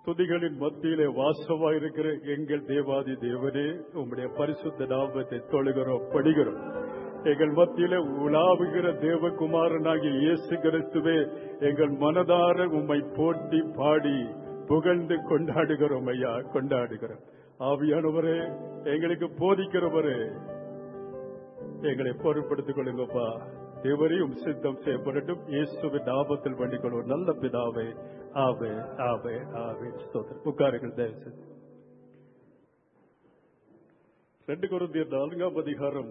துதிகளின் மத்தியிலே வாசமாயிருக்கிற எங்கள் தேவாதி தேவனே உம்முடைய பரிசுத்த நாமத்தை தொழுகிறோம் படுகிறோம் எங்கள் மத்தியிலே உலாவுகிற தேவகுமாரனாகிய இயேசு கிறிஸ்துவே எங்கள் மனதார உம்மை போட்டி பாடி புகழ்ந்து கொண்டாடுகிறோம் ஐயா கொண்டாடுகிறோம் ஆவியானவரே எங்களுக்கு போதிக்கிறவரே எங்களை பொருட்படுத்திக் கொள்ளுங்கப்பா தேவரையும் சித்தம் செய்யப்படட்டும் இயேசுவின் நாமத்தில் வேண்டிக் கொள்வோம் நல்ல பிதாவே ஆவே ஆவே ஆவே ஸ்தோத்திரம் உட்காருங்கள் தயவு செய்து ரெண்டு குருந்தியர் நான்காம் அதிகாரம்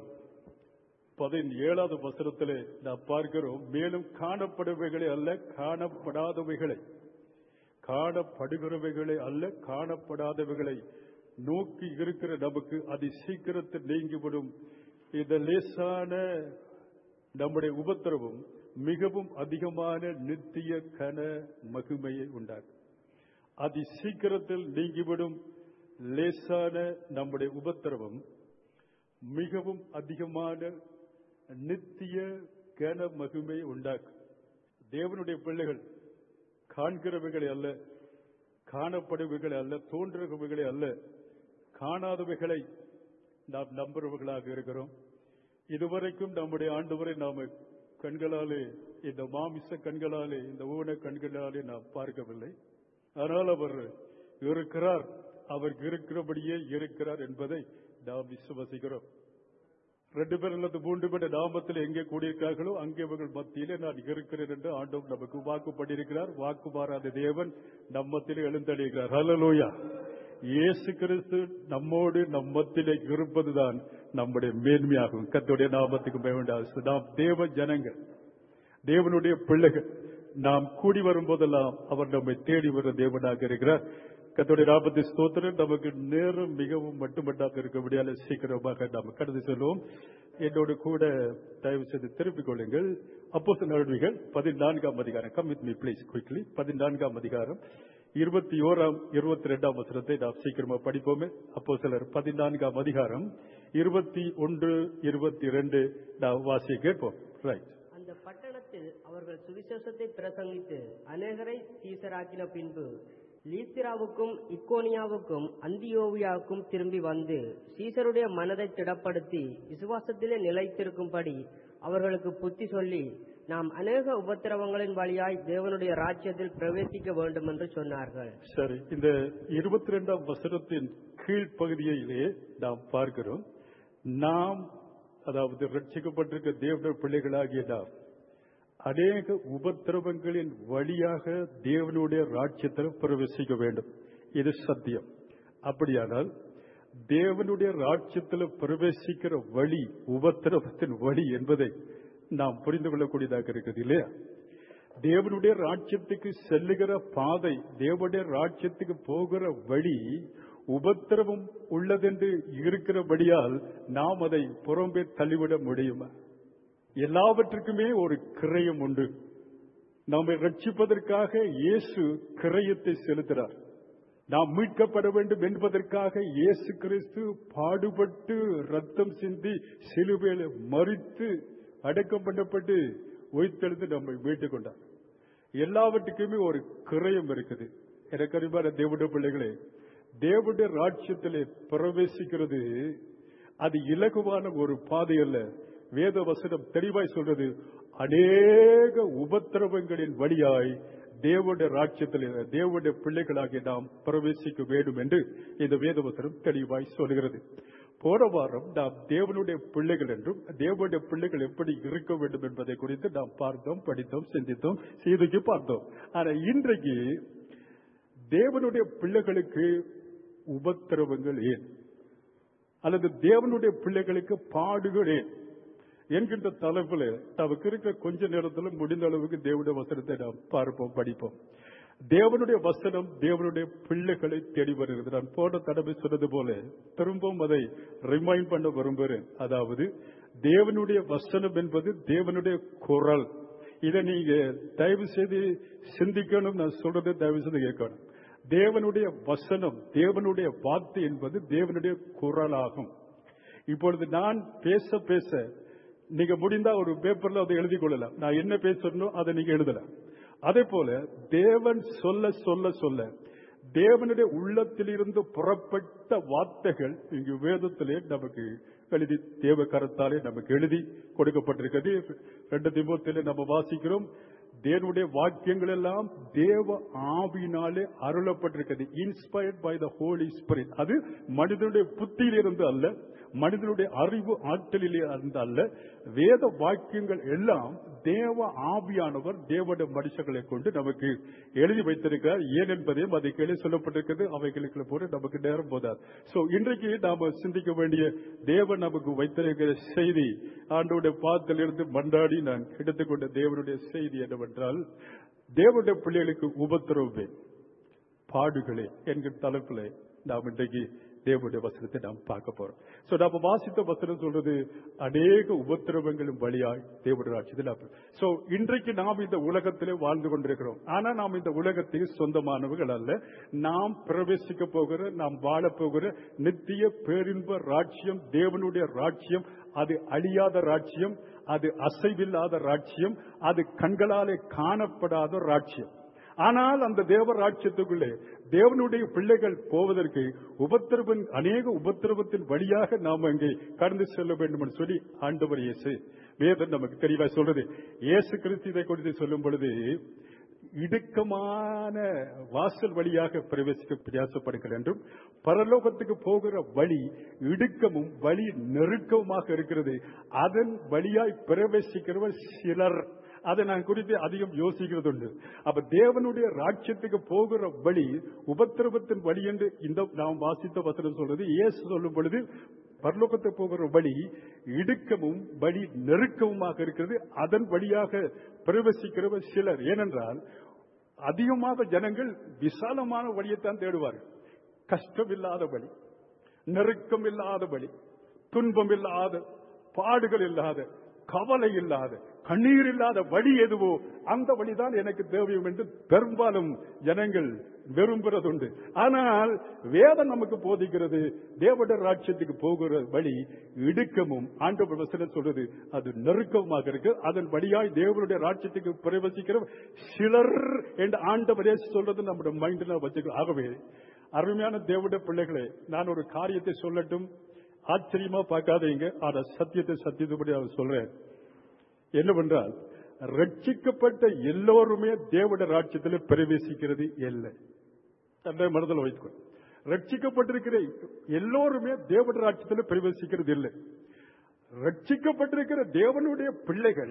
பதினேழாவது வசனத்திலே நாம் பார்க்கிறோம் மேலும் காணப்படுவைகளை அல்ல காணப்படாதவைகளை காணப்படுகிறவைகளை அல்ல காணப்படாதவைகளை நோக்கி இருக்கிற நமக்கு அதி சீக்கிரத்தில் நீங்கிவிடும் இந்த லேசான நம்முடைய உபத்திரவம் மிகவும் அதிகமான நித்திய கன மகிமையை உண்டாகும் அதி சீக்கிரத்தில் நீங்கிவிடும் லேசான நம்முடைய உபத்திரவம் மிகவும் அதிகமான நித்திய கன மகிமை உண்டாக்கும் தேவனுடைய பிள்ளைகள் காண்கிறவைகளை அல்ல காணப்படுவைகளை அல்ல தோன்றுறவைகளை அல்ல காணாதவைகளை நாம் நம்புறவர்களாக இருக்கிறோம் இதுவரைக்கும் நம்முடைய ஆண்டவரை நாம கண்களாலே இந்த மாமிச கண்களாலே இந்த ஊன கண்களாலே நாம் பார்க்கவில்லை ஆனால் அவர் இருக்கிறார் அவர் இருக்கிறபடியே இருக்கிறார் என்பதை நாம் விசுவசிக்கிறோம் ரெண்டு பேர் அல்லது மூன்று பேர் நாமத்தில் எங்கே கூடியிருக்கிறார்களோ அங்கே இவர்கள் மத்தியிலே நான் இருக்கிறேன் என்று ஆண்டவர் நமக்கு வாக்கு பண்ணியிருக்கிறார் வாக்கு மாறாத தேவன் நம்மத்திலே எழுந்தடைகிறார் ஹலலோயா இயேசு கிறிஸ்து நம்மோடு நம்மத்திலே இருப்பதுதான் நம்முடைய மேன்மையாகும் கத்துடைய நாமத்துக்கு வேண்டாம் நாம் தேவ ஜனங்கள் தேவனுடைய பிள்ளைகள் நாம் கூடி வரும்போதெல்லாம் அவர் நம்மை தேடி வர தேவனாக இருக்கிறார் கத்தோடைய நாற்பத்தி ஸ்தோத்திரம் நமக்கு நேரம் மிகவும் மட்டுமட்டாக இருக்க முடியாத சீக்கிரமாக நாம் கடந்து செல்வோம் என்னோடு கூட தயவு செய்து திருப்பிக் கொள்ளுங்கள் அப்போ நடவடிக்கைகள் பதினான்காம் அதிகாரம் come with me please quickly பதினான்காம் அதிகாரம் இருபத்தி ஓராம் இருபத்தி ரெண்டாம் வசனத்தை நாம் சீக்கிரமா படிப்போமே அப்போ சிலர் பதினான்காம் அதிகாரம் இருபத்தி ஒன்று இருபத்தி ரெண்டு நாம் வாசிய கேட்போம் ரைட் அந்த பட்டணத்தில் அவர்கள் சுவிசேஷத்தை பிரசங்கித்து அநேகரை சீசராக்கின பின்பு லீஸ்திராவுக்கும் இக்கோனியாவுக்கும் அந்தியோவியாவுக்கும் திரும்பி வந்து சீசருடைய மனதை திடப்படுத்தி விசுவாசத்திலே நிலைத்திருக்கும்படி அவர்களுக்கு புத்தி சொல்லி நாம் அநேக உபத்திரவங்களின் வழியாய் தேவனுடைய ராஜ்யத்தில் பிரவேசிக்க வேண்டும் என்று சொன்னார்கள் சரி இந்த இருபத்தி ரெண்டாம் வசனத்தின் கீழ்ப்பகுதியிலே நாம் பார்க்கிறோம் நாம் அதாவது ரட்சிக்கப்பட்டிருக்க தேவனுடைய பிள்ளைகளாகிய நாம் அநேக உபத்திரவங்களின் வழியாக தேவனுடைய ராஜ்யத்தில் பிரவேசிக்க வேண்டும் இது சத்தியம் அப்படியானால் தேவனுடைய ராஜ்யத்தில் பிரவேசிக்கிற வழி உபத்திரவத்தின் வழி என்பதை நாம் புரிந்து கொள்ளக்கூடியதாக இருக்குது இல்லையா தேவனுடைய ராஜ்யத்துக்கு செல்லுகிற பாதை தேவனுடைய ராஜ்யத்துக்கு போகிற வழி உபத்திரவம் உள்ளதென்று இருக்கிறபடியால் நாம் அதை புறம்பே தள்ளிவிட முடியுமா எல்லாவற்றுக்குமே ஒரு கிரயம் உண்டு நம்மை ரட்சிப்பதற்காக இயேசு கிரயத்தை செலுத்துகிறார் நாம் மீட்கப்பட வேண்டும் என்பதற்காக இயேசு கிறிஸ்து பாடுபட்டு ரத்தம் சிந்தி சிலுவையில் மறித்து அடக்கம் பண்ணப்பட்டு உயிர்த்தெழுந்து நம்மை மீட்டுக் கொண்டார் எல்லாவற்றுக்குமே ஒரு கிரயம் இருக்குது எனக்கு அறிவான தேவனுடைய பிள்ளைகளே தேவனுடைய ராட்சியத்திலே பிரவேசிக்கிறது அது இலகுவான ஒரு பாதை அல்ல வேத வசனம் தெளிவாய் சொல்றது அநேக உபத்திரவங்களின் வழியாய் தேவனுடைய ராட்சியத்தில் தேவனுடைய பிள்ளைகளாகிய நாம் பிரவேசிக்க வேண்டும் என்று இந்த வேதவசனம் தெளிவாய் சொல்கிறது போன வாரம் நாம் தேவனுடைய பிள்ளைகள் என்றும் தேவனுடைய பிள்ளைகள் எப்படி இருக்க வேண்டும் என்பதை குறித்து நாம் பார்த்தோம் படித்தோம் சிந்தித்தோம் செய்திக்கு பார்த்தோம் ஆனா இன்றைக்கு தேவனுடைய பிள்ளைகளுக்கு உபத்திரவங்கள் ஏன் அல்லது தேவனுடைய பிள்ளைகளுக்கு பாடுகள் ஏன் என்கின்ற தலைப்புல நமக்கு இருக்க கொஞ்ச நேரத்தில் முடிந்த அளவுக்கு தேவனுடைய வசனத்தை நாம் பார்ப்போம் படிப்போம் தேவனுடைய வசனம் தேவனுடைய பிள்ளைகளை தேடி வருகிறது நான் போன தடவை சொன்னது போல திரும்பவும் அதை ரிமைண்ட் பண்ண விரும்புகிறேன் அதாவது தேவனுடைய வசனம் என்பது தேவனுடைய குரல் இதை நீங்க தயவு செய்து சிந்திக்கணும் நான் சொல்றதை தயவு செய்து கேட்கணும் தேவனுடைய வசனம் தேவனுடைய வார்த்தை என்பது தேவனுடைய குரலாகும் இப்பொழுது நான் பேச பேச நீங்க முடிந்தா ஒரு பேப்பர்ல அதை எழுதி கொள்ளலாம் நான் என்ன பேசணும் அதை நீங்க எழுதலாம் அதே போல தேவன் சொல்ல சொல்ல சொல்ல தேவனுடைய உள்ளத்திலிருந்து புறப்பட்ட வார்த்தைகள் இங்கு வேதத்திலே நமக்கு எழுதி தேவ கரத்தாலே நமக்கு எழுதி கொடுக்கப்பட்டிருக்கிறது ரெண்டு திமுகத்திலே நம்ம வாசிக்கிறோம் தேவனுடைய வாக்கியங்கள் எல்லாம் தேவ ஆவியினாலே அருளப்பட்டிருக்கிறது inspired by the Holy Spirit அது மனிதனுடைய புத்தியிலிருந்து அல்ல மனிதனுடைய அறிவு ஆற்றலிலே இருந்து அல்ல வேத வாக்கியங்கள் எல்லாம் தேவ ஆவியானவர் தேவனுடைய மனுஷர்களை கொண்டு நமக்கு எழுதி வைத்திருக்கிறார் ஏன் என்பதையும் அதை கேள்வி சொல்லப்பட்டிருக்கிறது அவைகளுக்கு போல நமக்கு நேரம் போதாது சோ இன்றைக்கு நாம சிந்திக்க வேண்டிய தேவன் நமக்கு வைத்திருக்கிற செய்தி ஆண்டோடைய பாத்திலிருந்து மண்டாடி நான் எடுத்துக்கொண்ட தேவனுடைய செய்தி என்னவென்றால் தேவனுடைய பிள்ளைகளுக்கு உபத்திரவே பாடுகளே என்கிற தலைப்பில் நாம் இன்றைக்கு தேவனுடைய வசனத்தை நாம் பார்க்க போறோம் சோ நாம வாசித்த வசனம் சொல்றது அநேக உபத்திரவங்களும் வழியாய் தேவனுடைய ராட்சியத்தில் சோ இன்றைக்கு நாம் இந்த உலகத்திலே வாழ்ந்து கொண்டிருக்கிறோம் ஆனா நாம் இந்த உலகத்துக்கு சொந்தமானவர்கள் அல்ல நாம் பிரவேசிக்க போகிற நாம் வாழ போகிற நித்திய பேரின்ப ராட்சியம் தேவனுடைய ராட்சியம் அது அழியாத ராட்சியம் அது அசைவில்லாத ராட்சியம் அது கண்களாலே காணப்படாத ராட்சியம் ஆனால் அந்த தேவ ராட்சியத்துக்குள்ளே தேவனுடைய பிள்ளைகள் போவதற்கு உபத்திரவன் அநேக உபத்திரவத்தின் வழியாக நாம் அங்கே கடந்து செல்ல வேண்டும் என்று சொல்லி ஆண்டவர் இயேசு வேதம் நமக்கு தெளிவாக சொல்றது இயேசு கிறிஸ்து இதை குறித்து சொல்லும் பொழுது இடுக்கமான வாசல் வழியாக பிரவேசிக்க பிரயாசப்படுங்கள் என்றும் பரலோகத்துக்கு போகிற வழி இடுக்கமும் வழி நெருக்கமுமாக இருக்கிறது அதன் வழியாய் பிரவேசிக்கிறவர் சிலர் அதை நான் குறித்து அதிகம் யோசிக்கிறது உண்டு அப்ப தேவனுடைய ராட்சியத்துக்கு போகிற வழி உபத்திரவத்தின் வழி என்று இந்த நாம் வாசித்த வசனம் சொல்றது இயேசு சொல்லும் பொழுது பரலோகத்துக்கு போகிற வழி இடுக்கமும் வழி நெருக்கமுமாக இருக்கிறது அதன் வழியாக பிரவேசிக்கிறவர் சிலர் ஏனென்றால் அதிகமாக ஜனங்கள் விசாலமான வழியைத்தான் தேடுவார்கள் கஷ்டம் இல்லாத வழி நெருக்கம் இல்லாத வழி துன்பம் இல்லாத பாடுகள் இல்லாத கவலை இல்லாத கண்ணீர் இல்லாத வழி எதுவோ அந்த வழிதான் எனக்கு தேவையும் என்று பெரும்பாலும் ஜனங்கள் விரும்புறதுண்டு ஆனால் வேதம் நமக்கு போதிக்கிறது தேவட ராட்சியத்துக்கு போகிற வழி இடுக்கமும் ஆண்டவர் வசனம் சொல்றது அது நெருக்கமாக இருக்கு அதன் வழியாய் தேவனுடைய ராட்சியத்துக்கு பிரவேசிக்கிற சிலர் என்று ஆண்டவரே சொல்றது நம்முடைய மைண்ட்ல வச்சுக்கிறோம் ஆகவே அருமையான தேவனுடைய பிள்ளைகளே நான் ஒரு காரியத்தை சொல்லட்டும் ஆச்சரியமா பார்க்காதீங்க ஆனா சத்தியத்தை சத்தியத்துபடி அவர் சொல்றேன் என்னவென்றால் ரட்சிக்கப்பட்ட எல்லோருமே தேவட ராட்சியத்தில் பிரவேசிக்கிறது இல்லை தன்னை மனதில் வைத்துக்கொள் ரட்சிக்கப்பட்டிருக்கிற எல்லோருமே தேவட ராட்சியத்தில் பிரவேசிக்கிறது இல்லை ரட்சிக்கப்பட்டிருக்கிற தேவனுடைய பிள்ளைகள்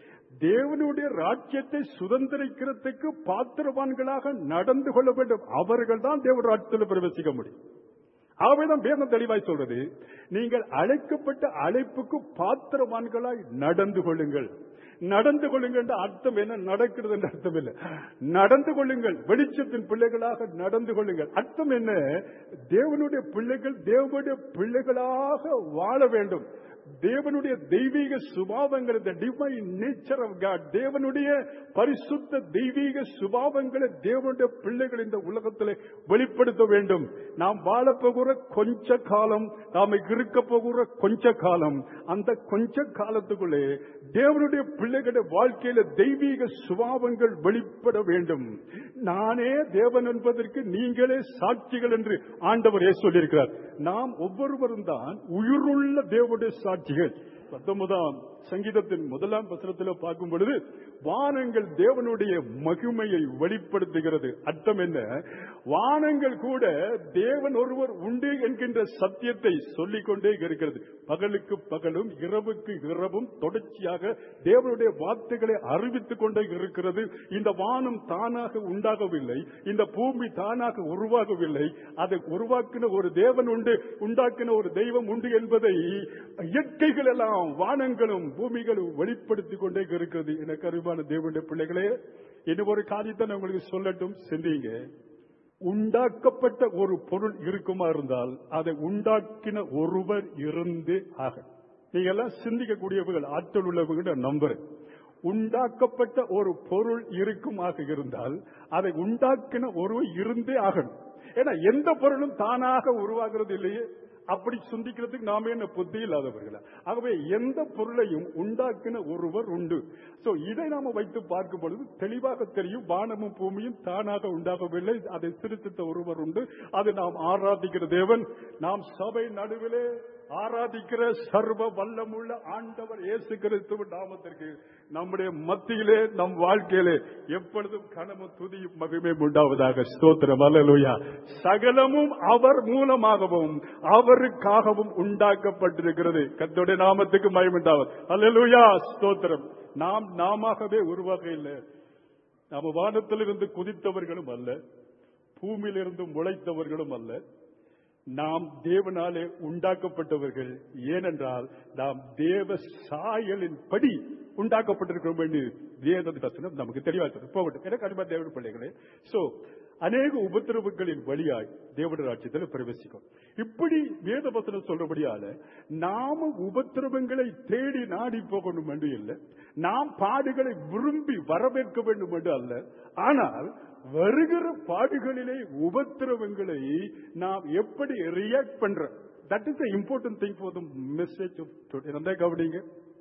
தேவனுடைய ராஜ்யத்தை சுதந்திரிக்கிறதுக்கு பாத்திரவான்களாக நடந்து கொள்ள வேண்டும் அவர்கள் தான் தேவ ராஜ்யத்தில் பிரவேசிக்க முடியும் ஆகவேதான் வேதம் தெளிவாய் சொல்றது நீங்கள் அழைக்கப்பட்ட அழைப்புக்கு பாத்திரவான்களாய் நடந்து கொள்ளுங்கள் நடந்து கொள்ளுங்கள் என்ற அர்த்தம் என்ன நடக்கிறது என்ற அர்த்தம் இல்லை நடந்து கொள்ளுங்கள் வெளிச்சத்தின் பிள்ளைகளாக நடந்து கொள்ளுங்கள் அர்த்தம் என்ன தேவனுடைய பிள்ளைகள் தேவனுடைய பிள்ளைகளாக வாழ வேண்டும் தேவனுடைய தெய்வீக சுபாவங்கள் இந்த டிவைன் நேச்சர் ஆஃப் காட் தேவனுடைய பரிசுத்த தெய்வீக சுபாவங்களை தேவனுடைய பிள்ளைகள் இந்த உலகத்தில் வெளிப்படுத்த வேண்டும் நாம் வாழ போகிற கொஞ்ச காலம் நாம இருக்க போகிற கொஞ்ச காலம் அந்த கொஞ்ச காலத்துக்குள்ளே தேவனுடைய பிள்ளைகளுடைய வாழ்க்கையில தெய்வீக சுபாவங்கள் வெளிப்பட வேண்டும் நானே தேவன் என்பதற்கு நீங்களே சாட்சிகள் என்று ஆண்டவரே சொல்லியிருக்கிறார் நாம் ஒவ்வொருவரும் தான் உயிருள்ள தேவனுடைய சாட்சிகள் பத்தொன்பதாம் சங்கீதத்தின் முதலாம் வசனத்தில் பார்க்கும் பொழுது வானங்கள் தேவனுடைய மகிமையை வெளிப்படுத்துகிறது அர்த்தம் என்ன வானங்கள் கூட தேவன் ஒருவர் உண்டு என்கின்ற சத்தியத்தை சொல்லிக் கொண்டே இருக்கிறது பகலுக்கு பகலும் இரவுக்கு இரவும் தொடர்ச்சியாக தேவனுடைய வார்த்தைகளை அறிவித்துக் கொண்டே இருக்கிறது இந்த வானம் தானாக உண்டாகவில்லை இந்த பூமி தானாக உருவாகவில்லை அதை உருவாக்கின ஒரு தேவன் உண்டு உண்டாக்கின ஒரு தெய்வம் உண்டு என்பதை இயற்கைகள் எல்லாம் வானங்களும் பூமிகளும் வெளிப்படுத்திக் கொண்டே இருக்கிறது எனக்கு அறிவான தேவனுடைய பிள்ளைகளே இன்னும் ஒரு காரியத்தை நான் உங்களுக்கு சொல்லட்டும் சிந்திங்க உண்டாக்கப்பட்ட ஒரு பொருள் இருக்குமா இருந்தால் அதை உண்டாக்கின ஒருவர் இருந்து ஆக நீங்க எல்லாம் சிந்திக்கக்கூடியவர்கள் ஆற்றல் உள்ளவங்க நம்புறேன் உண்டாக்கப்பட்ட ஒரு பொருள் இருக்குமாக இருந்தால் அதை உண்டாக்கின ஒருவர் இருந்தே ஆகணும் ஏன்னா எந்த பொருளும் தானாக உருவாகிறது இல்லையே அப்படி சிந்திக்கிறதுக்கு நாம என்ன புத்தி இல்லாதவர்களா ஆகவே எந்த பொருளையும் உண்டாக்கின ஒருவர் உண்டு சோ இதை நாம வைத்து பார்க்கும் பொழுது தெளிவாக தெரியும் வானமும் பூமியும் தானாக உண்டாகவில்லை அதை சிறுத்தித்த ஒருவர் உண்டு அது நாம் ஆராதிக்கிற தேவன் நாம் சபை நடுவிலே ஆராதிக்கிற சர்வ வல்லமுள்ள ஆண்டவர் இயேசு கிறிஸ்துவ நாமத்திற்கு நம்முடைய மத்தியிலே நம் வாழ்க்கையிலே எப்பொழுதும் கனமும் துதியும் மகிமையும் உண்டாவதாக ஸ்தோத்திரம் அல்லேலூயா சகலமும் அவர் மூலமாகவும் அவருக்காகவும் உண்டாக்கப்பட்டிருக்கிறது கர்த்தருடைய நாமத்துக்கு மகிமுண்டாவது அல்லேலூயா ஸ்தோத்திரம் நாம் நாமவே உருவாக இல்லை நாம வானத்திலிருந்து குதித்தவர்களும் அல்ல பூமியிலிருந்து முளைத்தவர்களும் அல்ல நாம் தேவனாலே உண்டாக்கப்பட்டவர்கள் ஏனென்றால் நாம் தேவ சாயலின் படி உண்டாக்கப்பட்டிருக்கிறோம் என்று வேத வசனம் நமக்கு தெளிவாக போகட்டும் எனக்கு அனுபவ தேவன பிள்ளைகளே சோ அநேக உபத்திரவுகளின் வழியாய் தேவன ராட்சியத்தில் பிரவேசிக்கும் இப்படி வேத வசனம் சொல்றபடியால நாம உபத்திரவங்களை தேடி நாடி போகணும் என்று இல்லை நாம் பாடுகளை விரும்பி வரவேற்க வேண்டும் என்று அல்ல ஆனால் வருகிற பாடுகளிலே உபத்திரவங்களை நாம் எப்படி ரியாக்ட் பண்றோம் that is important thing for the message of கவனிங்க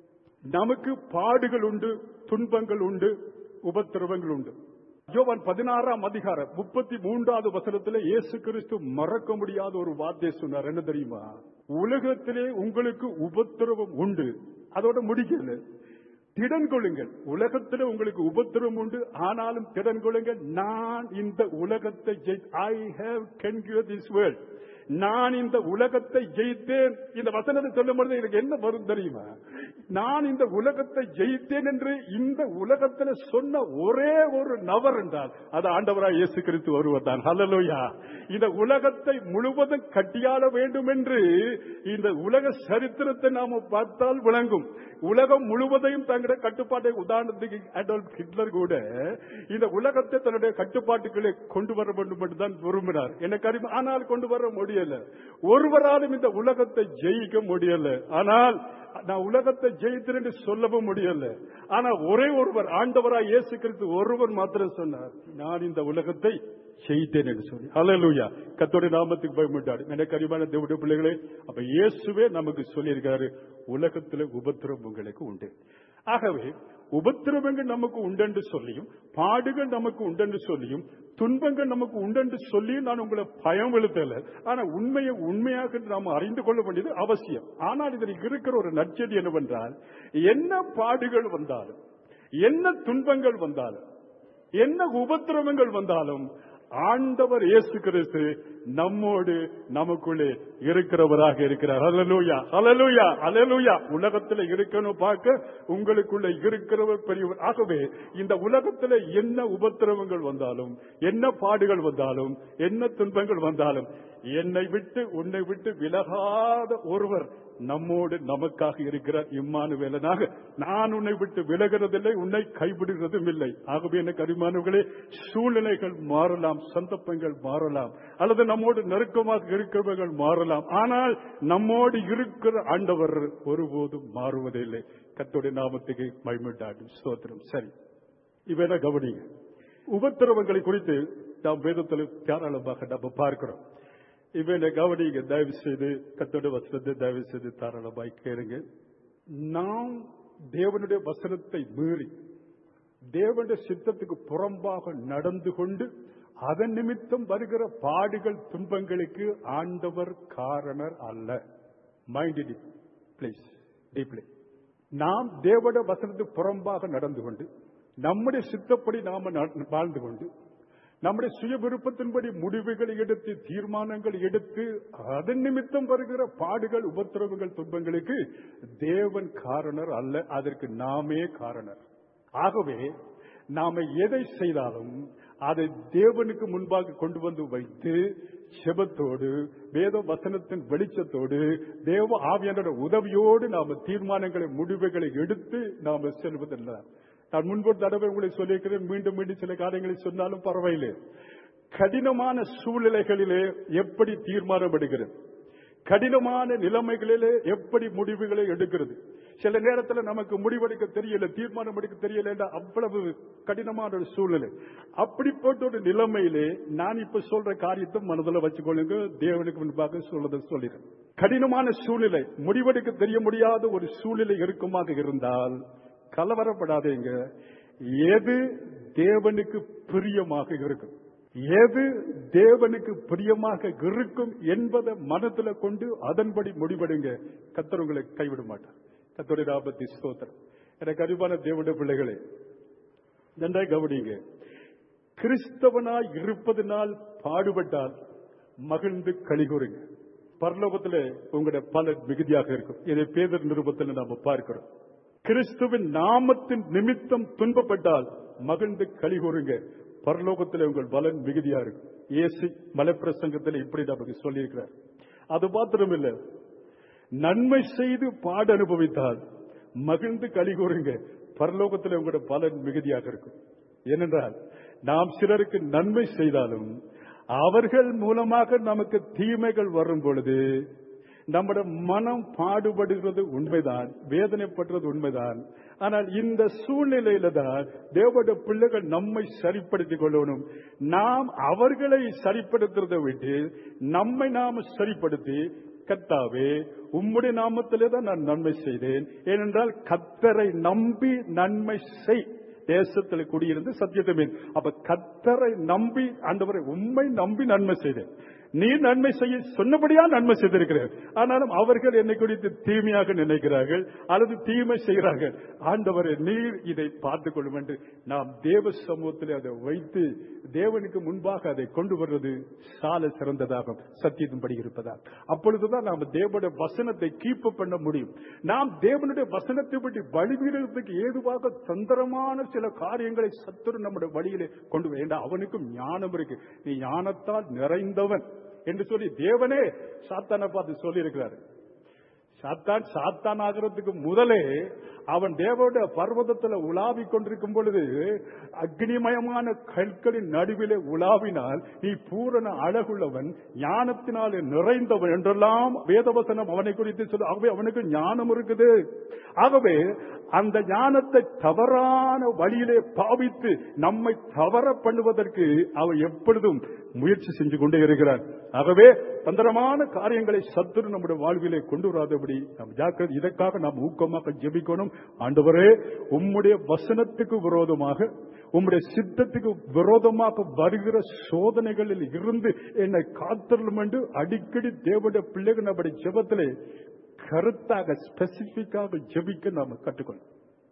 நமக்கு பாடுகள் உண்டு துன்பங்கள் உண்டு உபத்திரவங்கள் உண்டு யோவான் பதினாறாம் அதிகாரம் முப்பத்தி மூன்றாவது வசனத்திலே இயேசு கிறிஸ்து மறக்க முடியாத ஒரு வார்த்தை சொன்னார் என்ன தெரியுமா உலகத்திலே உங்களுக்கு உபத்திரவம் உண்டு அதோட முடிக்கல திடன் கொள்ளுங்கள் உலகத்தில் உங்களுக்கு உபத்திரம் உண்டு ஆனாலும் திடன் கொள்ளுங்கள் நான் இந்த உலகத்தை I have conquer this world நான் இந்த உலகத்தை ஜெயித்தேன் இந்த வசனத்தை சொல்லும் பொழுது எனக்கு என்ன வரும் தெரியுமா நான் இந்த உலகத்தை ஜெயித்தேன் என்று இந்த உலகத்தில் சொன்ன ஒரே ஒரு நபர் என்றால் அது ஆண்டவராய் இயேசு கிறிஸ்து வருவர் தான் ஹலலோயா இந்த உலகத்தை முழுவதும் கட்டியாள வேண்டும் என்று இந்த உலக சரித்திரத்தை நாம பார்த்தால் விளங்கும் உலகம் முழுவதையும் தங்களுடைய கட்டுப்பாட்டை உதாரணத்துக்கு அடோல்ட் ஹிட்லர் கூட இந்த உலகத்தை தன்னுடைய கட்டுப்பாட்டுகளை கொண்டு வர வேண்டும் என்று தான் விரும்பினார் எனக்கு அறிவு ஆனால் கொண்டு வர முடியல ஒருவராலும் இந்த உலகத்தை ஜெயிக்க முடியல ஆனால் நான் உலகத்தை ஜெயித்தேன் என்று சொல்லவும் முடியல ஆனா ஒரே ஒருவர் ஆண்டவராய் இயேசு கிறிஸ்து ஒருவர் மாத்திரம் சொன்னார் நான் இந்த உலகத்தை செய்தேன் என்று சொல்லி அலலூயா கத்தோட நாமத்துக்கு பயமுட்டாடு எனக்கு அறிவான தேவடைய பிள்ளைகளே அப்ப இயேசுவே நமக்கு சொல்லியிருக்காரு உலகத்துல உபத்திரம் உங்களுக்கு உண்டு ஆகவே உபத்திரவங்கள் நமக்கு உண்டென்று சொல்லியும் பாடுகள் நமக்கு உண்டென்று சொல்லியும் துன்பங்கள் நமக்கு உண்டென்று சொல்லியும் நான் உங்களை பயம் எழுத்தல ஆனா உண்மையை உண்மையாக நாம் அறிந்து கொள்ள வேண்டியது அவசியம் ஆனால் இதில் இருக்கிற ஒரு நற்செடி என்னவென்றால் என்ன பாடுகள் வந்தாலும் என்ன துன்பங்கள் வந்தாலும் என்ன உபத்திரவங்கள் வந்தாலும் ஆண்டவர் இயேசு கிறிஸ்து நம்மோடு நமக்குள்ளே இருக்கிறவராக இருக்கிறார் அலலூயா அலலூயா அலலூயா உலகத்துல இருக்கணும் பார்க்க உங்களுக்குள்ள இருக்கிறவர் பெரியவர் ஆகவே இந்த உலகத்துல என்ன உபத்திரவங்கள் வந்தாலும் என்ன பாடுகள் வந்தாலும் என்ன துன்பங்கள் வந்தாலும் என்னை விட்டு உன்னை விட்டு விலகாத ஒருவர் நம்மோடு நமக்காக இருக்கிறார் இம்மானுவேலனாக நான் உன்னை விட்டு விலகிறதில்லை உன்னை கைவிடுகிறதும் இல்லை ஆகவே எனக்கு அரிமானவர்களே சூழ்நிலைகள் மாறலாம் சந்தர்ப்பங்கள் மாறலாம் அல்லது நம்மோடு நெருக்கமாக இருக்கிறவர்கள் மாறலாம் ஆனால் நம்மோடு இருக்கிற ஆண்டவர் ஒருபோதும் மாறுவதில்லை கத்தோடைய நாமத்துக்கு மகிமிட்டாடும் ஸ்தோத்திரம் சரி இவன கவனிங்க உபத்திரவங்களை குறித்து நாம் வேதத்தில் தாராளமாக நம்ம பார்க்கிறோம் இவனை கவனிங்க தயவு செய்து கத்தோட வசனத்தை தயவு செய்து தாராளமாய் கேளுங்க நாம் தேவனுடைய வசனத்தை மீறி தேவனுடைய சித்தத்துக்கு புறம்பாக நடந்து கொண்டு அதன் நிமித்தம் வருகிற பாடுகள் துன்பங்களுக்கு ஆண்டவர் காரணர் அல்ல மைண்ட் இட் பிளீஸ் டீப்லி நாம் தேவனுடைய வசனத்துக்கு புறம்பாக நடந்து கொண்டு நம்முடைய சித்தப்படி நாம நட- வாழ்ந்து கொண்டு நம்முடைய சுய விருப்பத்தின்படி முடிவுகளை எடுத்து தீர்மானங்கள் எடுத்து அதன் நிமித்தம் வருகிற பாடுகள் உபத்திரவங்கள் துன்பங்களுக்கு தேவன் காரணர் அல்ல அதற்கு நாமே காரணர் ஆகவே நாம எதை செய்தாலும் அதை தேவனுக்கு முன்பாக கொண்டு வந்து வைத்து செபத்தோடு வேத வசனத்தின் வெளிச்சத்தோடு தேவ ஆவியானோட உதவியோடு நாம தீர்மானங்களை முடிவுகளை எடுத்து நாம செல்வதில்லை நான் முன்பு ஒரு தடவை உங்களை சொல்லியிருக்கிறேன் மீண்டும் மீண்டும் சில காரியங்களை சொன்னாலும் பரவாயில்லை கடினமான சூழ்நிலைகளிலே எப்படி தீர்மானம் எடுக்கிறது கடினமான நிலைமைகளிலே எப்படி முடிவுகளை எடுக்கிறது சில நேரத்துல நமக்கு முடிவெடுக்க தெரியல தீர்மானம் எடுக்க தெரியல என்ற அவ்வளவு கடினமான ஒரு சூழ்நிலை அப்படிப்பட்ட ஒரு நிலைமையிலே நான் இப்ப சொல்ற காரியத்தை மனதில் வச்சுக்கொள்ளுங்க தேவனுக்கு முன்பாக சொல்றதை சொல்லிடுறேன் கடினமான சூழ்நிலை முடிவெடுக்க தெரிய முடியாத ஒரு சூழ்நிலை இருக்குமாக இருந்தால் கலவரப்படாதீங்க எது தேவனுக்கு பிரியமாக இருக்கும் எது தேவனுக்கு பிரியமாக இருக்கும் என்பதை மனத்துல கொண்டு அதன்படி முடிவெடுங்க கத்தர் உங்களை கைவிட மாட்டார் கத்தருடைய ஆபத்தி ஸ்தோத்திரம் எனக்கு அறிவான தேவனுடைய பிள்ளைகளே நன்றாய் கவனிங்க கிறிஸ்தவனாய் இருப்பதனால் பாடுபட்டால் மகிழ்ந்து கழிகுறுங்க பரலோகத்தில் உங்களுடைய பல மிகுதியாக இருக்கும் இதை பேதர் நிருபத்தில் நாம பார்க்கிறோம் கிறிஸ்துவின் நாமத்தின் நிமித்தம் துன்பப்பட்டால் மகிழ்ந்து கழிகூறுங்க பரலோகத்தில் உங்கள் பலன் மிகுதியா இருக்கும் இயேசு மலைப்பிரசங்கத்தில் இப்படி நமக்கு சொல்லியிருக்கிறார் அது மாத்திரமில்ல நன்மை செய்து பாட அனுபவித்தால் மகிழ்ந்து கழிகூறுங்க பரலோகத்தில் உங்களோட பலன் மிகுதியாக இருக்கும் ஏனென்றால் நாம் சிலருக்கு நன்மை செய்தாலும் அவர்கள் மூலமாக நமக்கு தீமைகள் வரும் பொழுது நம்முடைய மனம் பாடுபடுகிறது உண்மைதான் வேதனைப்படுறது உண்மைதான் ஆனால் இந்த சூழ்நிலையில தான் தேவனுடைய பிள்ளைகள் நம்மை சரிப்படுத்திக் கொள்ளணும் நாம் அவர்களை சரிப்படுத்துறதை விட்டு நம்மை நாம் சரிப்படுத்தி கத்தாவே உம்முடைய நாமத்திலே தான் நான் நன்மை செய்தேன் ஏனென்றால் கத்தரை நம்பி நன்மை செய் தேசத்தில் குடியிருந்து சத்தியத்தை அப்ப கத்தரை நம்பி ஆண்டவரை உண்மை நம்பி நன்மை செய்தேன் நீ நன்மை செய்ய சொன்னபடியா நன்மை செய்திருக்கிறார் ஆனாலும் அவர்கள் என்னை குறித்து தீமையாக நினைக்கிறார்கள் அல்லது தீமை செய்கிறார்கள் ஆண்டவரை நீர் இதை பார்த்துக் கொள்ளும் என்று நாம் தேவ சமூகத்தில் அதை வைத்து தேவனுக்கு முன்பாக அதை கொண்டு வருவது சால சிறந்ததாகும் சத்தியத்தின்படி இருப்பதா அப்பொழுதுதான் நாம் தேவனுடைய வசனத்தை கீப்பு பண்ண முடியும் நாம் தேவனுடைய வசனத்தை பற்றி வழிபீடுறதுக்கு ஏதுவாக தந்திரமான சில காரியங்களை சத்துரு நம்முடைய வழியிலே கொண்டு வேண்டாம் அவனுக்கும் ஞானம் இருக்கு நீ ஞானத்தால் நிறைந்தவன் என்று சொல்லி தேவனே சாத்தானை பார்த்து சொல்லி இருக்கிறாரு சாத்தான் சாத்தான் ஆகிறதுக்கு முதலே அவன் தேவனுடைய பர்வதத்தில் உலாவி கொண்டிருக்கும் பொழுது அக்னிமயமான கற்களின் நடுவிலே உலாவினால் நீ பூரண அழகுள்ளவன் ஞானத்தினாலே நிறைந்தவன் என்றெல்லாம் வேதவசனம் அவனை குறித்து சொல்லு ஆகவே அவனுக்கு ஞானம் இருக்குது ஆகவே அந்த ஞானத்தை தவறான வழியிலே பாவித்து நம்மை தவற பண்ணுவதற்கு அவன் எப்பொழுதும் முயற்சி செஞ்சு கொண்டே இருக்கிறான் ஆகவே தந்திரமான காரியங்களை சத்துரு நம்முடைய வாழ்விலே கொண்டு வராதபடி நாம் ஜாக்கிரதை இதற்காக நாம் ஊக்கமாக ஜெபிக்கணும் ஆண்டவரே உம்முடைய வசனத்துக்கு விரோதமாக உம்முடைய சித்தத்துக்கு விரோதமாக வருகிற சோதனைகளில் இருந்து என்னை காத்தரலும் என்று அடிக்கடி தேவனுடைய பிள்ளைகள் நம்முடைய ஜெபத்திலே கருத்தாக ஸ்பெசிபிக்காக ஜெபிக்க நாம கற்றுக்கணும்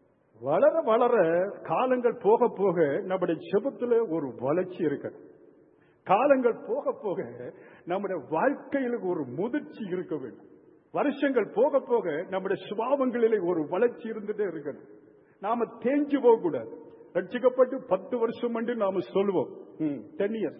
வளர வளர காலங்கள் போக போக நம்முடைய ஜெபத்துல ஒரு வளர்ச்சி இருக்கிறது காலங்கள் போக போக நம்முடைய வாழ்க்கையில் ஒரு முதிர்ச்சி இருக்க வேண்டும் வருஷங்கள் போக போக நம்முடைய சுபாவங்களிலே ஒரு வளர்ச்சி இருந்துட்டே இருக்கணும் நாம தேஞ்சு போக கூடாது ரட்சிக்கப்பட்டு பத்து வருஷம் என்று நாம சொல்லுவோம் டென் இயர்ஸ்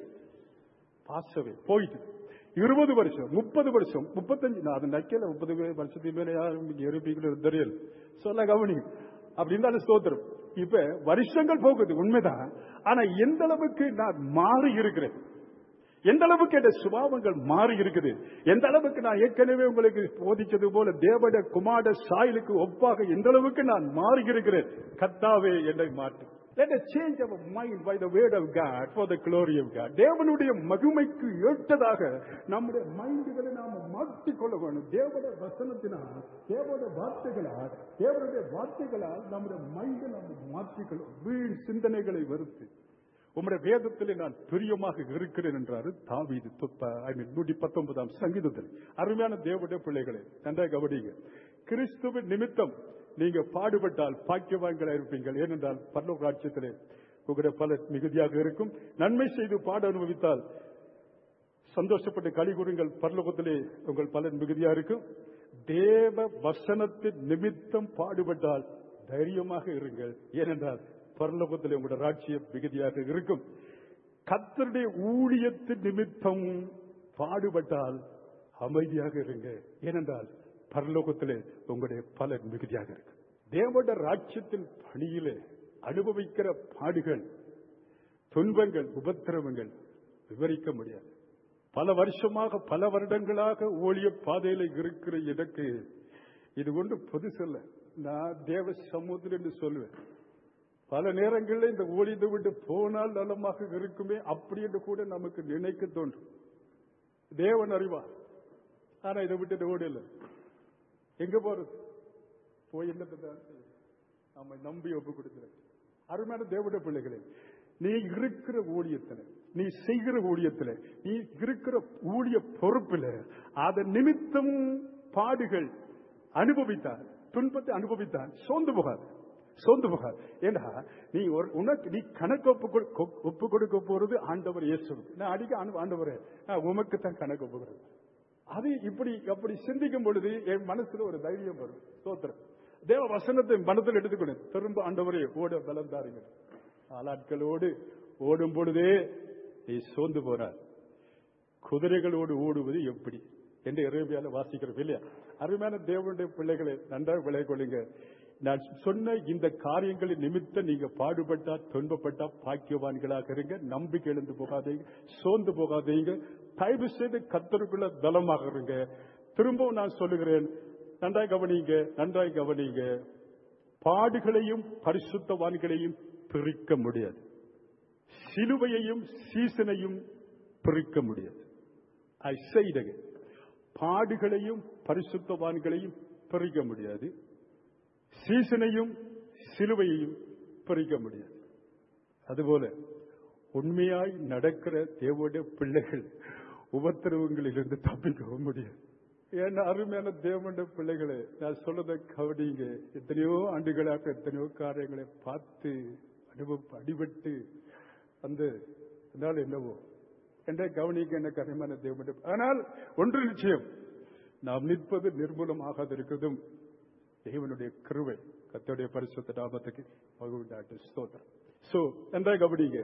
பாசவே போயிட்டு இருபது வருஷம் முப்பது வருஷம் முப்பத்தஞ்சு நான் அது நக்கல முப்பது வருஷத்துக்கு மேல யாரும் இங்க இருப்பீங்களோ தெரியல சொல்ல கவனி அப்படி இருந்தாலும் ஸ்தோத்திரம் இப்ப வருஷங்கள் போகுது உண்மைதான் ஆனா எந்த அளவுக்கு நான் மாறி இருக்கிறேன் எந்த அளவுக்கு என் சுபாவங்கள் மாறி இருக்குது எந்த அளவுக்கு நான் ஏற்கனவே உங்களுக்கு போதிச்சது போல தேவட குமார சாயலுக்கு ஒப்பாக எந்த அளவுக்கு நான் மாறி இருக்கிறேன் கத்தாவே என்னை மாற்று Let us change our mind by the word of God for the glory of God. தேவனுடைய மகிமைக்கு ஏற்றதாக நம்முடைய மைண்டுகளை நாம மாற்றிக்கொள்ள வேண்டும் தேவனுடைய வசனத்தினால் தேவனுடைய வார்த்தைகளால் தேவனுடைய வார்த்தைகளால் நம்முடைய மைண்டை நாம் மாற்றிக்கொள்ளும் வீண் சிந்தனைகளை வெறுத்து உம்முடைய வேதத்திலே நான் பிரியமாக இருக்கிறேன் என்றாரு தாவீது ஐ மீன் நூற்றி பத்தொன்பதாம் சங்கீதத்தில் அருமையான தேவனுடைய பிள்ளைகளே நன்றாக கவனிங்க கிறிஸ்துவின் நிமித்தம் நீங்க பாடுபட்டால் பாக்கியவான்களா இருப்பீங்கள் ஏனென்றால் பரலோக ராட்சியத்திலே உங்களுடைய பல மிகுதியாக இருக்கும் நன்மை செய்து பாட அனுபவித்தால் சந்தோஷப்பட்டு கழிகுறுங்கள் பரலோகத்திலே உங்கள் பலன் மிகுதியா இருக்கும் தேவ வசனத்தின் நிமித்தம் பாடுபட்டால் தைரியமாக இருங்கள் ஏனென்றால் பரலோகத்திலே உங்களுடைய ராட்சியம் மிகுதியாக இருக்கும் கத்தருடைய ஊழியத்தின் நிமித்தம் பாடுபட்டால் அமைதியாக இருங்க ஏனென்றால் பரலோகத்திலே உங்களுடைய பலன் மிகுதியாக இருக்கு தேவட ராட்சியத்தின் பணியிலே அனுபவிக்கிற பாடுகள் துன்பங்கள் உபத்திரவங்கள் விவரிக்க முடியாது பல வருஷமாக பல வருடங்களாக ஊழிய பாதையில இருக்கிற எனக்கு இது ஒன்று புதுசல்ல நான் தேவ சமுத்திரம் என்று சொல்லுவேன் பல நேரங்களில் இந்த ஊழியத்தை விட்டு போனால் நலமாக இருக்குமே அப்படி என்று கூட நமக்கு நினைக்க தோன்றும் தேவன் அறிவார் ஆனா இதை விட்டுட்டு ஓடல எங்க போறது போய் என்னத்தை தான் செய்ய? நம்மை நம்பி ஒப்பு கொடுக்கிறேன் அருமையான தேவட பிள்ளைகளே நீ இருக்கிற ஊழியத்துல நீ செய்கிற ஊழியத்துல நீ இருக்கிற ஊழிய பொறுப்புல அதன் நிமித்தம் பாடுகள் அனுபவித்தார் துன்பத்தை அனுபவித்தார் சோர்ந்து போகாது சோர்ந்து போகாது ஏன்னா நீ ஒரு உனக்கு நீ கணக்கு ஒப்பு கொடு- கொ- ஒப்பு கொடுக்க போறது ஆண்டவர் இயேசு நான் அடிக்க ஆண்டு- ஆண்டவரே நான் உமக்கு தான் கணக்கு ஒப்பு கொடுக்கிறேன் அது இப்படி அப்படி சிந்திக்கும் பொழுது என் மனசுல ஒரு தைரியம் வரும் ஸ்தோத்திரம் தேவ வசனத்தை மனதில் எடுத்துக்கணும் திரும்ப ஆண்டவரே ஓட பலம் தாருங்க ஆளாட்களோடு ஓடும் பொழுதே நீ சோர்ந்து போறார் குதிரைகளோடு ஓடுவது எப்படி என்று இறைவியால வாசிக்கிறோம் இல்லையா அருமையான தேவனுடைய பிள்ளைகளை நன்றாக விளை கொள்ளுங்க நான் சொன்ன இந்த காரியங்களின் நிமித்தம் நீங்க பாடுபட்டா துன்பப்பட்டா பாக்கியவான்களாக இருங்க நம்பிக்கை எழுந்து போகாதீங்க சோர்ந்து போகாதீங்க தயவு செய்து கத்தருக்குள்ள பலமாக இருங்க திரும்பவும் நான் சொல்லுகிறேன் நன்றாய் கவனிங்க நன்றாய் கவனிங்க பாடுகளையும் பரிசுத்தவான்களையும் பிரிக்க முடியாது சிலுவையையும் சீசனையும் பிரிக்க முடியாது ஐ செய்தக பாடுகளையும் பரிசுத்தவான்களையும் பிரிக்க முடியாது சீசனையும் சிலுவையையும் பிரிக்க முடியாது அதுபோல உண்மையாய் நடக்கிற தேவோட பிள்ளைகள் உபத்திரவங்களிலிருந்து தப்பிக்கவும் முடியாது ஏன்னா அருமையான தேவனுடைய பிள்ளைகளே நான் சொல்றதை கவனிங்க எத்தனையோ ஆண்டுகளாக எத்தனையோ காரியங்களை பார்த்து அனுபவ அடிபட்டு வந்து அதனால என்னவோ என்ற கவனிக்க என்ன கனிமான தேவனுடைய ஆனால் ஒன்று நிச்சயம் நாம் நிற்பது நிர்மூலமாகாது இருக்கிறதும் தேவனுடைய கிருவை கத்தோடைய பரிசுத்த நாமத்துக்கு மகிழ்ந்தாட்டு ஸ்தோத்திரம் சோ நன்றாக கவனிங்க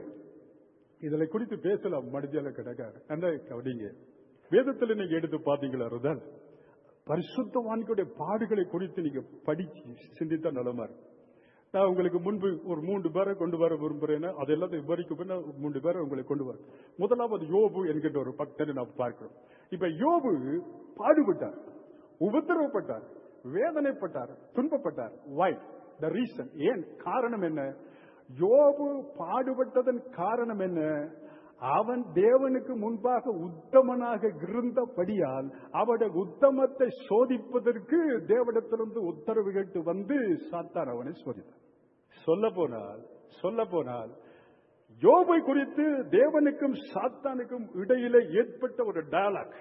இதுல குறித்து பேசலாம் மனிதல கிடக்காரு நன்றாக கவனிங்க வேதத்துல நீங்க எடுத்து பாத்தீங்களா இருந்தால் பரிசுத்தவான்களுடைய பாடுகளை குறித்து நீங்க படிச்சு சிந்தித்தா நலமா இருக்கும் நான் உங்களுக்கு முன்பு ஒரு மூன்று பேரை கொண்டு வர விரும்புறேன்னா அது எல்லாத்தையும் விவரிக்க பின்ன மூன்று பேரை உங்களை கொண்டு வர முதலாவது யோபு என்கின்ற ஒரு பக்தனை நாம் பார்க்கிறோம் இப்ப யோபு பாடுபட்டார் உபத்திரவப்பட்டார் வேதனைப்பட்டார் துன்பப்பட்டார் வை த ரீசன் ஏன் காரணம் என்ன யோபு பாடுபட்டதன் காரணம் என்ன அவன் தேவனுக்கு முன்பாக உத்தமனாக இருந்தபடியால் அவனுடைய உத்தமத்தை சோதிப்பதற்கு தேவனிடத்திலிருந்து உத்தரவு கேட்டு வந்து சாத்தான் அவனை சோதித்தான் சொல்ல போனால் சொல்ல போனால் யோபை குறித்து தேவனுக்கும் சாத்தானுக்கும் இடையிலே ஏற்பட்ட ஒரு டயலாக்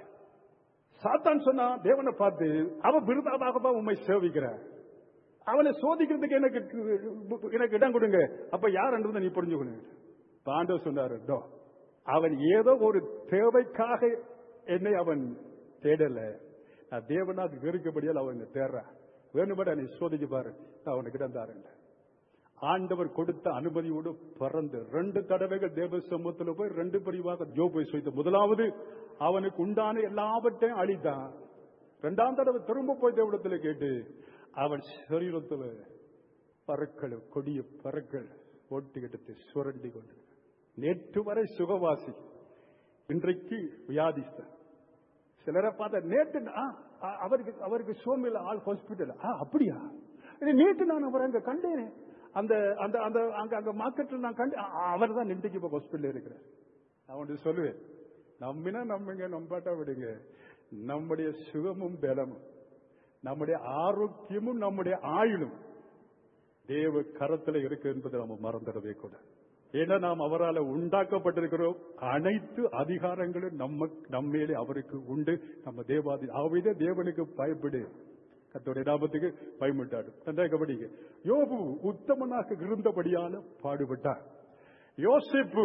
சாத்தான் சொன்னா தேவனை பார்த்து அவன் விருதாதாக தான் உண்மை சேவிக்கிறார் அவனை சோதிக்கிறதுக்கு எனக்கு எனக்கு இடம் கொடுங்க அப்ப யாருன்றதை நீ புரிஞ்சுக்கணும் பாண்டவ சொன்னாரு "டோ, அவன் ஏதோ ஒரு தேவைக்காக என்னை அவன் தேடல நான் தேவனாக வெறுக்கப்படியால் அவன் தேடுறான் வேணுபட நீ சோதிச்சு பாரு நான் அவனுக்கு இடம் தாரேன் ஆண்டவர் கொடுத்த அனுமதியோடு பிறந்து ரெண்டு தடவைகள் தேவ சமூகத்தில் போய் ரெண்டு பிரிவாக ஜோபை செய்த முதலாவது அவனுக்கு உண்டான எல்லாவற்றையும் அழித்தான் இரண்டாம் தடவை திரும்ப போய் தேவடத்தில் கேட்டு அவன் சரீரத்தில் பறக்கள் கொடிய பறக்கள் ஓட்டி எடுத்து சுரண்டி கொண்டு நேற்று வரை சுகவாசி இன்றைக்கு வியாதிஸ்தான் சிலரை பார்த்தா நேற்று நான், ஆ, அவருக்கு அவருக்கு சோமில் ஆள் ஹாஸ்பிட்டல் அப்படியா இது நேற்று நான் அவர் அங்க கண்டேன் அந்த அந்த அந்த அங்க அங்க மார்க்கெட்ல நான் கண்டேன் அவர் தான் இன்றைக்கு இப்ப ஹாஸ்பிட்டல் இருக்கிறார் நான் ஒன்று சொல்லுவேன் நம்பினா நம்புங்க நம்பாட்டா விடுங்க நம்முடைய சுகமும் பலமும் நம்முடைய ஆரோக்கியமும் நம்முடைய ஆயுளும் தேவ கரத்துல இருக்கு என்பதை நம்ம மறந்துடவே கூட ஏன்னா நாம் அவரால் உண்டாக்கப்பட்டிருக்கிறோம் அனைத்து அதிகாரங்களும் நம்ம நம்மேலே அவருக்கு உண்டு நம்ம தேவாதி ஆவித தேவனுக்கு பயப்படு கத்தோடைய நாமத்துக்கு பயமிட்டாடு நன்றாக கபடிங்க யோபு உத்தமனாக இருந்தபடியால பாடுபட்டார் யோசிப்பு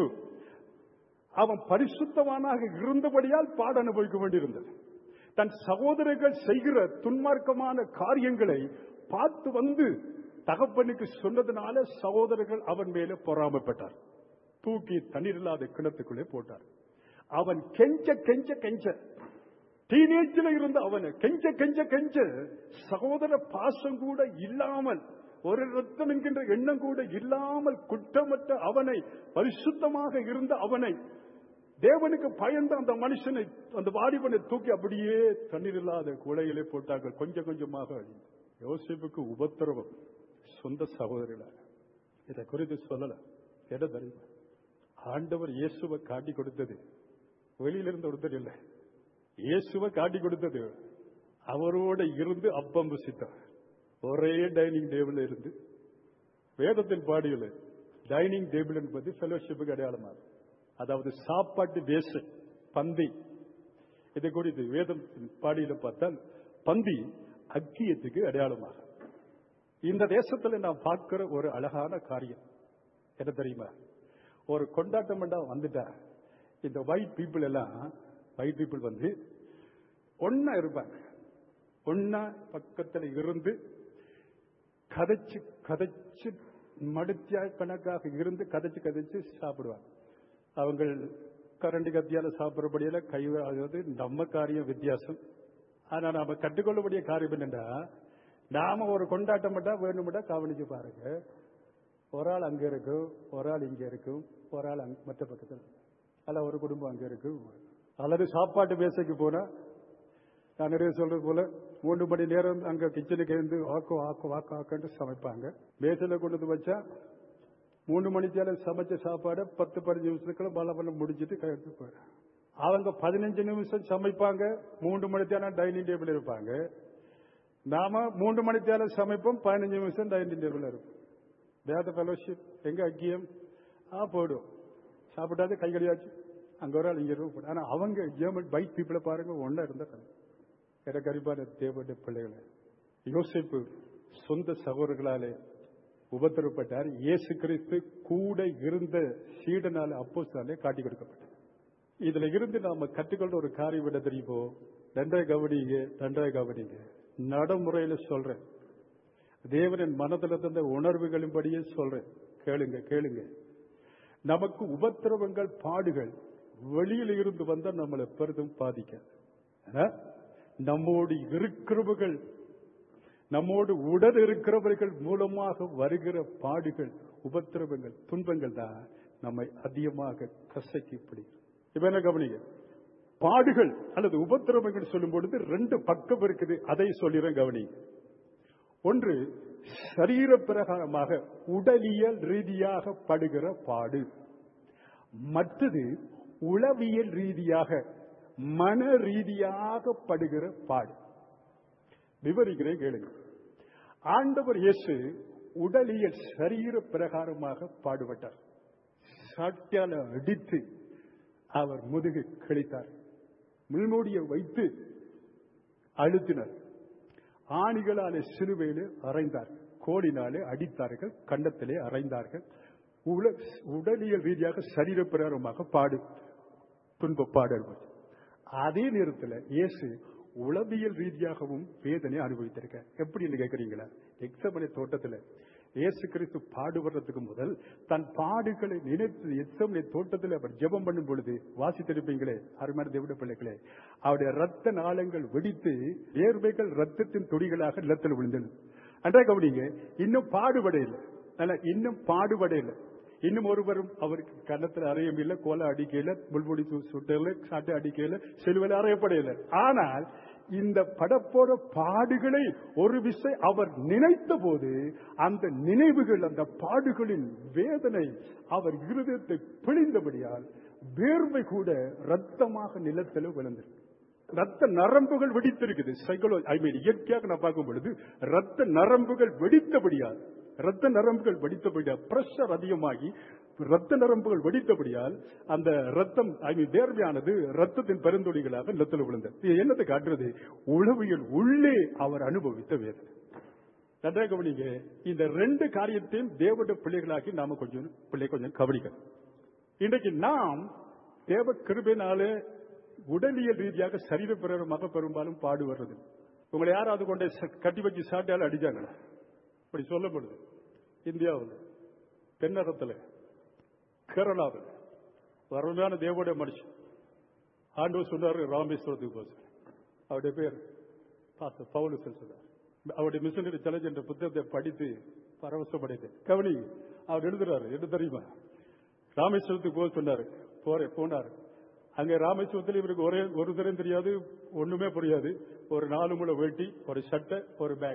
அவன் பரிசுத்தவானாக இருந்தபடியால் பாட அனுபவிக்க வேண்டியிருந்தது தன் சகோதரர்கள் செய்கிற துன்மார்க்கமான காரியங்களை பார்த்து வந்து தகப்பனுக்கு சொன்னதுனால சகோதரர்கள் அவன் மேலே பொறாமைப்பட்டார் தூக்கி தண்ணீர் இல்லாத கிணத்துக்குள்ளே போட்டார் அவன் கெஞ்ச கெஞ்ச கெஞ்ச டீனேஜில் இருந்த அவனை கெஞ்ச கெஞ்ச கெஞ்ச சகோதர பாசம் கூட இல்லாமல் ஒரு ரத்தம் என்கின்ற எண்ணம் கூட இல்லாமல் குற்றமற்ற அவனை பரிசுத்தமாக இருந்த அவனை தேவனுக்கு பயந்த அந்த மனுஷனை அந்த வாலிபனை தூக்கி அப்படியே தண்ணீர் இல்லாத குலையிலே போட்டார்கள் கொஞ்சம் கொஞ்சமாக அழிந்து. யோசிப்புக்கு உபத்திரவம் சொந்த சகோதரிகளாக இதை குறித்து சொல்லல என்ன தெரியுமா ஆண்டவர் இயேசுவை காட்டி கொடுத்தது வெளியிலிருந்து ஒருத்தர் இல்லை இயேசுவை காட்டி கொடுத்தது அவரோட இருந்து அப்பம் புசித்தார் ஒரே டைனிங் டேபிள் இருந்து வேதத்தின் பாடியில் டைனிங் டேபிள் என்பது ஃபெலோஷிப்புக்கு அடையாளமாகும் அதாவது சாப்பாட்டு வேசு பந்தி இதை குறித்து வேதத்தின் பாடியில பார்த்தால் பந்தி அக்கியத்துக்கு அடையாளமாக இந்த தேசத்துல நான் பார்க்கிற ஒரு அழகான காரியம் என்ன தெரியுமா ஒரு கொண்டாட்டம் வந்துட்டா இந்த ஒயிட் பீப்புள் எல்லாம் ஒயிட் பீப்புள் வந்து ஒன்னா இருப்பாங்க ஒன்னா பக்கத்துல இருந்து கதைச்சு கதைச்சு மடுத்தியா கணக்காக இருந்து கதைச்சு கதைச்சு சாப்பிடுவாங்க அவங்க கரண்டி கத்தியால சாப்பிடுறபடியில கை அதாவது நம்ம காரியம் வித்தியாசம் ஆனா நாம கற்றுக்கொள்ளக்கூடிய காரியம் என்னன்னா நாம ஒரு கொண்டாட்டம் மட்டும் வேணும்டா கவனிச்சு பாருங்க ஒரு ஆள் அங்க இருக்கும் ஒரு ஆள் இங்க இருக்கும் ஒரு ஆள் அங்க- மற்ற பக்கத்தில் அல்ல ஒரு குடும்பம் அங்க இருக்கும் அல்லது சாப்பாட்டு பேசைக்கு போனா நான் நிறைய சொல்றது போல மூன்று மணி நேரம் அங்க கிச்சனுக்கு இருந்து வாக்கு வாக்கு வாக்கு வாக்குன்ட்டு சமைப்பாங்க மேசையில கொண்டு வந்து வச்சா மூணு மணிக்கால சமைச்ச சாப்பாடை பத்து பதினஞ்சு நிமிஷத்துக்குள்ள பல பண்ண முடிச்சிட்டு கையெழுத்து போயிடும் அவங்க பதினஞ்சு நிமிஷம் சமைப்பாங்க மூன்று மணித்தான டைனிங் டேபிள் இருப்பாங்க நாம மூன்று மணித்தால சமைப்போம் பதினஞ்சு நிமிஷம் டைனிங் டேபிள் இருப்போம் வேத ஃபெலோஷிப் எங்க ஐக்கியம் ஆ போடும் சாப்பிட்டாது கை கழியாச்சு அங்க ஒரு ஆள் இங்க இருக்கும் ஆனா அவங்க ஜெர்மன் பைக் பீப்புளை பாருங்க ஒன்னா இருந்த கதை எனக்கு அறிவான தேவனுடைய பிள்ளைகளை யோசிப்பு சொந்த சகோதரர்களாலே உபத்திரப்பட்டார் இயேசு கிறிஸ்து கூட இருந்த சீடனால அப்போஸ்தலனாலே காட்டி கொடுக்கப்பட்டார் இதுல இருந்து நாம கற்றுக்கொண்ட ஒரு காரியம் என்ன தெரியுமோ நன்றாய் கவனிங்க நன்றாய் கவனிங்க நடைமுறையில சொல்றேன் தேவனின் மனதில் தந்த உணர்வுகளின்படியே சொல்றேன் கேளுங்க கேளுங்க நமக்கு உபத்திரவங்கள் பாடுகள் வெளியில இருந்து வந்தா நம்மளை பெரிதும் பாதிக்காது ஆனா, நம்மோடு இருக்கிறவர்கள் நம்மோடு உடன் இருக்கிறவர்கள் மூலமாக வருகிற பாடுகள் உபத்திரவங்கள் துன்பங்கள் தான் நம்மை அதிகமாக கசக்கி பிடிக்கும் இப்ப என்ன கவனிங்க பாடுகள் அல்லது உபத்திரவங்கள் சொல்லும் பொழுது ரெண்டு பக்கம் இருக்குது அதை சொல்லிடுறேன் கவனிங்க ஒன்று சரீர பிரகாரமாக உடலியல் ரீதியாக படுகிற பாடு மற்றது உளவியல் ரீதியாக மன ரீதியாக படுகிற பாடு விவரிக்கிறேன் கேளுங்க ஆண்டவர் இயேசு உடலியல் சரீர பிரகாரமாக பாடுபட்டார் சாட்டியால அடித்து அவர் முதுகு கிழித்தார் முள்மூடியை வைத்து அழுத்தினர் ஆணிகளாலே சிலுவையிலே அறைந்தார் கோலினாலே அடித்தார்கள் கண்டத்திலே அறைந்தார்கள் உல- உடலியல் ரீதியாக சரீர பிரகாரமாக பாடு துன்ப பாடல் அதே நேரத்தில் இயேசு உளவியல் ரீதியாகவும் வேதனை அனுபவித்திருக்க எப்படின்னு கேட்கறீங்களா எக்ஸமனை தோட்டத்தில் இயேசு கிறிஸ்து பாடுபடுறதுக்கு முதல் தன் பாடுகளை நினைத்து எச்சமனை தோட்டத்தில் அவர் ஜெபம் பண்ணும் பொழுது வாசித்திருப்பீங்களே அருமையான தேவட பிள்ளைகளே அவருடைய ரத்த நாளங்கள் வெடித்து வேர்வைகள் ரத்தத்தின் துடிகளாக நிலத்தில் விழுந்தது அன்றா கவனிங்க இன்னும் பாடுபடையில அல்ல இன்னும் பாடுபடையில இன்னும் ஒருவரும் அவருக்கு கன்னத்தில் அறையும் இல்லை கோலை அடிக்கையில முள்முடி சு- சுட்டல சாட்டை அடிக்கையில செல்வல அறையப்படையில ஆனால் இந்த படப்போற பாடுகளை ஒரு விசை அவர் நினைத்த போது அந்த நினைவுகள் அந்த பாடுகளின் வேதனை அவர் இருதயத்தை பிழிந்தபடியால் வேர்வை கூட ரத்தமாக நிலத்தில் விழுந்தது ரத்த நரம்புகள் வெடித்திருக்குது சைக்கலோ ஐ மீன் இயற்கையாக நான் பார்க்கும் பொழுது ரத்த நரம்புகள் வெடித்தபடியால் ரத்த நரம்புகள் வெடித்தபடியால் பிரஷர் அதிகமாகி ரத்த நரம்புகள் வெடித்தபடியால் அந்த ரத்தம் ஐ மீன் வேர்வையானது ரத்தத்தின் பெருந்தொழிகளாக நிலத்தில் விழுந்தது இது என்னத்தை காட்டுறது உளவியல் உள்ளே அவர் அனுபவித்த வேதனை நன்றாக கவனிங்க இந்த ரெண்டு காரியத்தையும் தேவனுடைய பிள்ளைகளாக்கி நாம கொஞ்சம் பிள்ளை கொஞ்சம் கவனிக்கணும் இன்றைக்கு நாம் தேவ கிருபையினாலே உடலியல் ரீதியாக சரீர பிரகாரமாக பெரும்பாலும் பாடு வர்றது உங்களை யாராவது கொண்டு ச- கட்டி வச்சு சாட்டியால் அடிச்சாங்களா அப்படி சொல்லப்படுது இந்தியாவில் தென்னகத்தில் கேரளாவில் வரலான தேவனுடைய மனுஷன் ஆண்டவர் சொன்னார் ராமேஸ்வரத்துக்கு போக அவருடைய பேர் பாஸ்டர் பவுலு சொன்னார் அவருடைய மிஷனரி சேலஞ்ச் என்ற புத்தகத்தை படித்து பரவசப்படைத்தேன் கவனி அவர் எழுதுறாரு என்ன தெரியுமா ராமேஸ்வரத்துக்கு போக சொன்னாரு போறேன் போனார் அங்க ராமேஸ்வரத்தில் இவருக்கு ஒரே ஒரு தரம் தெரியாது ஒண்ணுமே புரியாது ஒரு நாலு முளை வெட்டி ஒரு சட்டை ஒரு பேக்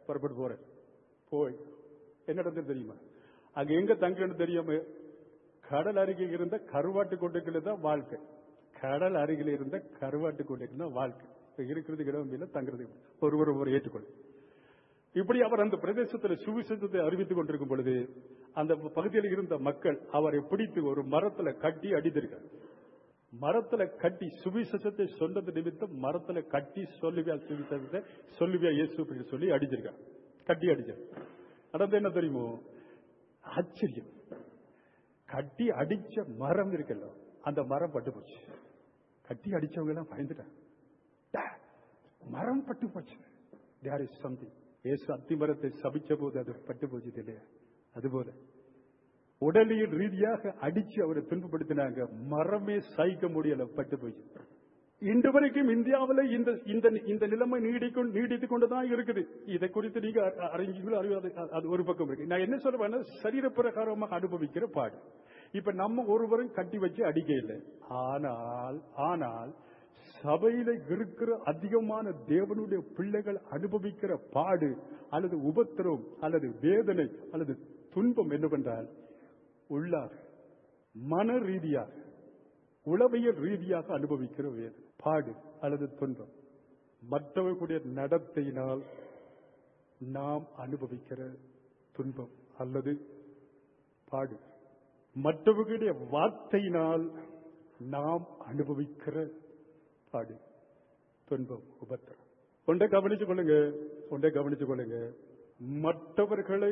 புறப்பட்டு போறேன் போய் என்ன நடந்தது தெரியுமா அங்க எங்க தங்கன்னு தெரியாம கடல் அருகே இருந்த கருவாட்டு கொட்டைக்குள்ள தான் வாழ்க்கை கடல் அருகில் இருந்த கருவாட்டு கொட்டைக்குள்ள தான் வாழ்க்கை இப்ப இருக்கிறது இடம் இல்லை தங்குறது இடம். ஒருவர் ஒருவர் ஏற்றுக்கொள் இப்படி அவர் அந்த பிரதேசத்தில் சுவிசேஷத்தை அறிவித்துக் கொண்டிருக்கும் பொழுது அந்த பகுதியில் இருந்த மக்கள் அவரை பிடித்து ஒரு மரத்துல கட்டி அடித்திருக்கார் மரத்துல கட்டி சுவிசேஷத்தை சொன்னது நிமித்தம் மரத்துல கட்டி சொல்லுவியா சுவிசேஷத்தை சொல்லுவியா இயேசு அப்படின்னு சொல்லி அடிச்சிருக்கார் கட்டி அடிச்சார் நடந்து என்ன தெரியுமோ ஆச்சரியம் கட்டி அடிச்ச மரம் இருக்குல்ல அந்த மரம் பட்டு போச்சு கட்டி அடிச்சவங்க எல்லாம் பயந்துட்டாங்க டா, மரம் பட்டு போச்சு தேர் இஸ் சம்திங் இயேசு அத்தி மரத்தை சபிச்ச போது அது பட்டு போச்சு இல்லையா அதுபோல உடலியல் ரீதியாக அடிச்சு அவரை துன்பப்படுத்தினாங்க மரமே சகிக்க முடியல பட்டு போச்சு இன்று வரைக்கும் இந்தியாவில் இந்த இந்த இந்த நிலைமை நீடிக்கும் நீடித்துக் கொண்டுதான் இருக்குது இதை குறித்து நீங்க அ- அறிஞர்கள் அறிவாது அது ஒரு பக்கம் இருக்கு நான் என்ன சொல்லுவேன்னா சரீர பிரகாரமாக அனுபவிக்கிற பாடு இப்ப நம்ம ஒருவரும் கட்டி வச்சு அடிக்க இல்லை ஆனால் ஆனால் சபையில இருக்கிற அதிகமான தேவனுடைய பிள்ளைகள் அனுபவிக்கிற பாடு அல்லது உபத்திரம் அல்லது வேதனை அல்லது துன்பம் என்னவென்றால் உள்ளார் மன ரீதியாக உளவியல் ரீதியாக அனுபவிக்கிற வேதனை பாடு அல்லது துன்பம் மற்றவர்களுடைய நடத்தையினால் நாம் அனுபவிக்கிற துன்பம் அல்லது பாடு மற்றவர்களுடைய வார்த்தையினால் நாம் அனுபவிக்கிற பாடு துன்பம் உபத்திரம் ஒன்றை கவனிச்சுக் கொள்ளுங்க ஒன்றை கவனிச்சுக் கொள்ளுங்க மற்றவர்களை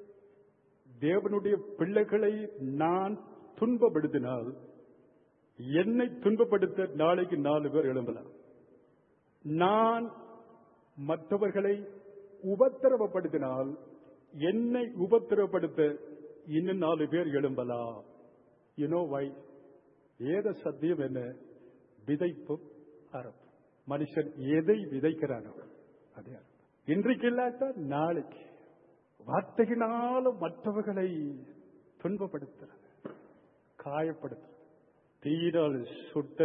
தேவனுடைய பிள்ளைகளை நான் துன்பப்படுத்தினால் என்னை துன்பப்படுத்த நாளைக்கு நாலு பேர் எழும்பலாம் நான் மற்றவர்களை உபத்திரவப்படுத்தினால் என்னை உபத்திரவப்படுத்த இன்னும் நாலு பேர் எழும்பலாம் யூனோ வை ஏத சத்தியம் என்ன விதைப்பும் அறப்பு மனுஷன் எதை விதைக்கிறானோ அதே அறுப்பு. இன்றைக்கு இல்லாட்டா நாளைக்கு வார்த்தையினால மற்றவர்களை துன்பப்படுத்துறது காயப்படுத்துறது தீயினால் சுட்ட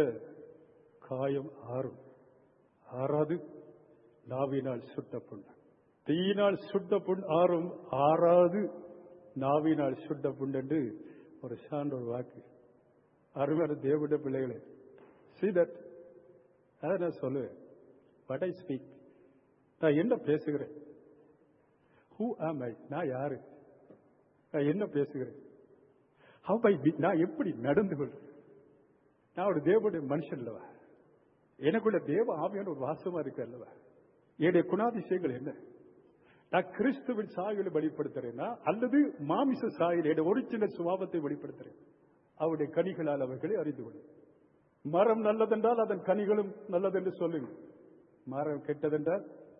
காயம் ஆறும் ஆறாது நாவினால் சுட்ட புண் தீயினால் சுட்ட புண் ஆறும் ஆறாது நாவினால் சுட்ட புண் என்று ஒரு சான்றோர் வாக்கு அருமையான தேவனுடைய பிள்ளைகளே see that அதை நான் சொல்லுவேன் what I speak நான் என்ன பேசுகிறேன் who am I நான் யாரு நான் என்ன பேசுகிறேன் how I be- நான் எப்படி நடந்து கொள்றேன் நான் ஒரு தேவனுடைய மனுஷன் அல்லவா எனக்குள்ள தேவ ஆவியான ஒரு வாசமா இருக்கு அல்லவா என்னுடைய குணாதிசயங்கள் என்ன நான் கிறிஸ்துவின் சாயலை வெளிப்படுத்துறேன்னா அல்லது மாமிச சாயல் என்னுடைய ஒரிஜினல் சுபாவத்தை வெளிப்படுத்துறேன் அவருடைய கனிகளால் அவர்களை அறிந்து கொள்ளும் மரம் நல்லதென்றால் அதன் கனிகளும் நல்லதென்று சொல்லுங்க மரம் கெட்டதென்றால்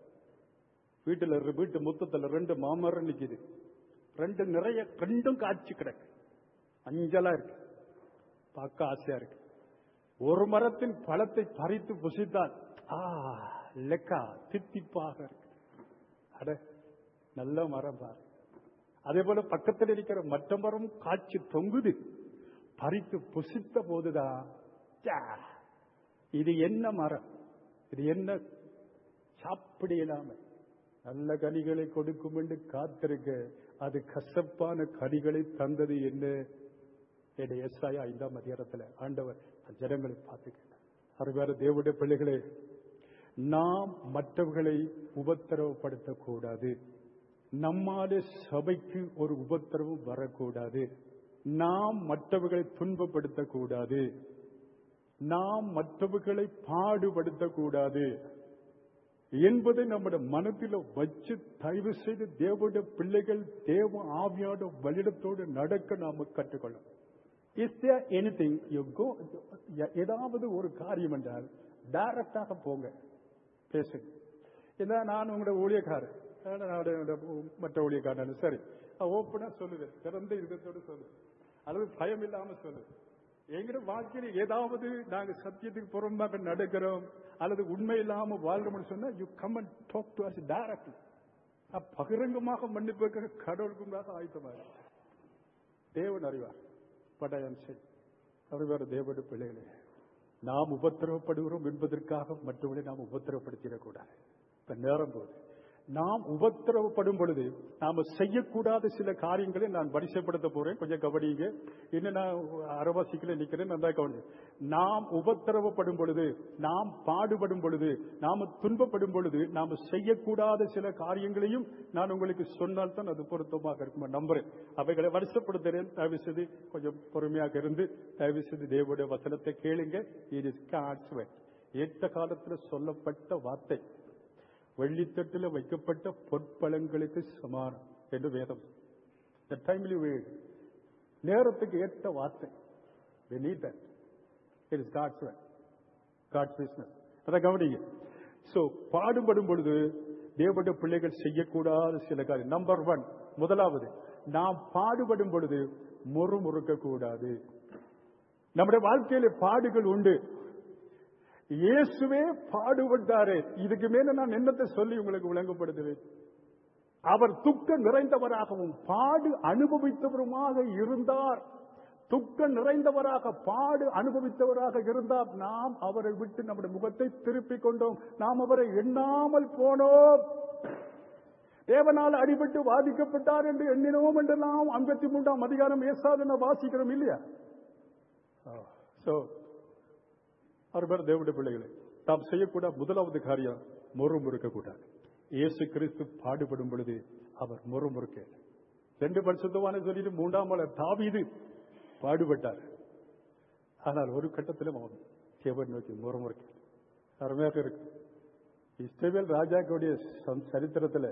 வீட்டுல இரு- வீட்டு முத்தத்துல ரெண்டு மாமரம் நிக்குது ரெண்டு நிறைய ரெண்டும் காய்ச்சி கிடக்கு அஞ்சலா இருக்கு பார்க்க ஆசையா இருக்கு ஒரு மரத்தின் பழத்தை பறித்து புசித்தால் ஆ லெக்கா தித்திப்பாக இருக்கு அட நல்ல மரம் பாரு அதே போல பக்கத்தில் இருக்கிற மற்ற மரம் காய்ச்சி தொங்குது பறித்து புசித்த போதுதான் ச்சே, இது என்ன மரம் இது என்ன சாப்பிட இல்லாம நல்ல கனிகளை கொடுக்கும் என்று காத்திருக்க அது கசப்பான கனிகளை தந்தது என்ன என்னுடைய எஸ்ஐயா ஐந்தாம் அதிகாரத்துல ஆண்டவர் அந்த ஜனங்களை பார்த்துக்கிட்டார் அருமையான தேவனுடைய பிள்ளைகளே நாம் மற்றவர்களை உபத்திரவப்படுத்தக்கூடாது நம்மாலே சபைக்கு ஒரு உபத்திரவும் வரக்கூடாது நாம் மற்றவர்களை துன்பப்படுத்தக்கூடாது நாம் மற்றவர்களை பாடுபடுத்தக்கூடாது என்பதை நம்முடைய மனதில் வச்சு தயவு செய்து தேவனுடைய பிள்ளைகள் தேவ ஆவியான வழிடத்தோடு நடக்க நாம கற்றுக்கொள்ளும் is there anything you go ஏதாவது ஒரு காரியம் என்றால் டைரக்டாக போங்க பேசுங்க ஏன்னா நான் உங்களோட ஊழியக்காரர் ஆனா, நான் உங்களோட மற்ற ஊழியக்காரன் சரி ஓப்பனா சொல்லுவேன் திறந்த இதத்தோடு சொல்லு அல்லது பயம் இல்லாம சொல்லு எங்கிட்ட வாழ்க்கையில் ஏதாவது நாங்க சத்தியத்துக்கு புறம்பாக நடக்கிறோம் அல்லது உண்மை இல்லாம வாழ்றோம்னு சொன்னா you come and talk to us directly பகிரங்கமாக மன்னிப்பு கேட்க கடவுளுக்குமாக ஆயத்தமாக தேவன் அறிவார் படையன் செய் அறிவார் தேவனுடைய பிள்ளைகளே நாம் உபத்திரவப்படுகிறோம் என்பதற்காக மற்றவர்களை நாம் உபத்திரவப்படுத்திடக்கூடாது இப்ப நேரம் போது நாம் உபத்திரவப்படும் பொழுது நாம செய்யக்கூடாத சில காரியங்களை நான் வரிசைப்படுத்த போறேன் கொஞ்சம் கவனிங்க இன்னும் நான் அரவாசிக்கல நிக்கிறேன் நல்லா கவனி நாம் உபத்திரவப்படும் பொழுது நாம் பாடுபடும் பொழுது நாம துன்பப்படும் பொழுது நாம செய்யக்கூடாத சில காரியங்களையும் நான் உங்களுக்கு சொன்னால் தான் அது பொருத்தமாக இருக்கும் நம்புறேன் அவைகளை வரிசைப்படுத்துறேன் தயவு செய்து கொஞ்சம் பொறுமையாக இருந்து தயவு செய்து தேவனுடைய வசனத்தை கேளுங்க இது ஏற்ற காலத்தில் சொல்லப்பட்ட வார்த்தை வெள்ளித்தட்டில் வைக்கப்பட்ட பொற்பழங்களுக்கு சமானம் என்று வேதம் The timely word. நேரத்துக்கு ஏற்ற வார்த்தை We need that. It is God's word. God's business. அதை கவனிங்க சோ பாடுபடும் பொழுது தேவனுடைய பிள்ளைகள் செய்யக்கூடாத சில காரியம் நம்பர் ஒன் முதலாவது நாம் பாடுபடும் பொழுது முறுமுறுக்க கூடாது நம்முடைய வாழ்க்கையில பாடுகள் உண்டு இயேசுவே பாடுபட்டாரே இதுக்கு மேல நான் என்னத்தை சொல்லி உங்களுக்கு விளங்கப்படுத்துவேன் அவர் துக்கம் நிறைந்தவராகவும் பாடு அனுபவித்தவருமாக இருந்தார் துக்கம் நிறைந்தவராக பாடு அனுபவித்தவராக இருந்தார் நாம் அவரை விட்டு நம்முடைய முகத்தை திருப்பிக் கொண்டோம் நாம் அவரை எண்ணாமல் போனோம் தேவனால் அடிபட்டு வாதிக்கப்பட்டார் என்று எண்ணினோம் என்று நாம் ஐம்பத்தி மூன்றாம் அதிகாரம் ஏசாதன வாசிக்கிறோம் இல்லையா சோ அவர் தேவனுடைய பிள்ளைகளை நாம் செய்யக்கூட முதலாவது காரியம் முறுமுறுக்க கூடாது இயேசு கிறிஸ்து பாடுபடும் பொழுது அவர் முறுமுறுக்க ரெண்டு பரிசுத்தமான சொல்லிட்டு மூன்றாம் மலர் தாவீது பாடுபட்டார் ஆனால் ஒரு கட்டத்திலும் அவன் தேவன் நோக்கி முறுமுறுக்க அருமையாக இருக்கு இஸ்ரேல் ராஜாக்களுடைய சரித்திரத்தில்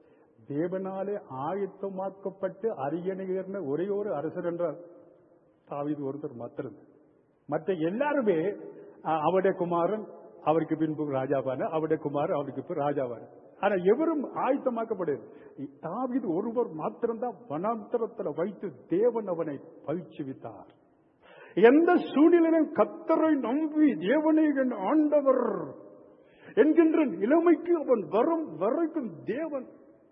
தேவனாலே ஆயத்தமாக்கப்பட்டு அரியணையர்ன ஒரே ஒரு அரசர் என்றால் தாவீது ஒருத்தர் மாத்திரம் மற்ற எல்லாருமே அவருடைய குமாரன் அவருக்கு பின்பு ராஜாவான அவருடைய குமாரன் அவருக்கு பின்பு ராஜாவான ஆனா எவரும் ஆயத்தமாக்கப்படுது தாவிது ஒருவர் மாத்திரம்தான் வனாந்தரத்தில் வைத்து தேவன் அவனை பயிற்சிவித்தார் எந்த சூழ்நிலையிலும் கத்தரை நம்பி தேவனை என் ஆண்டவர் என்கின்ற நிலைமைக்கு அவன் வரும் வரைக்கும் தேவன்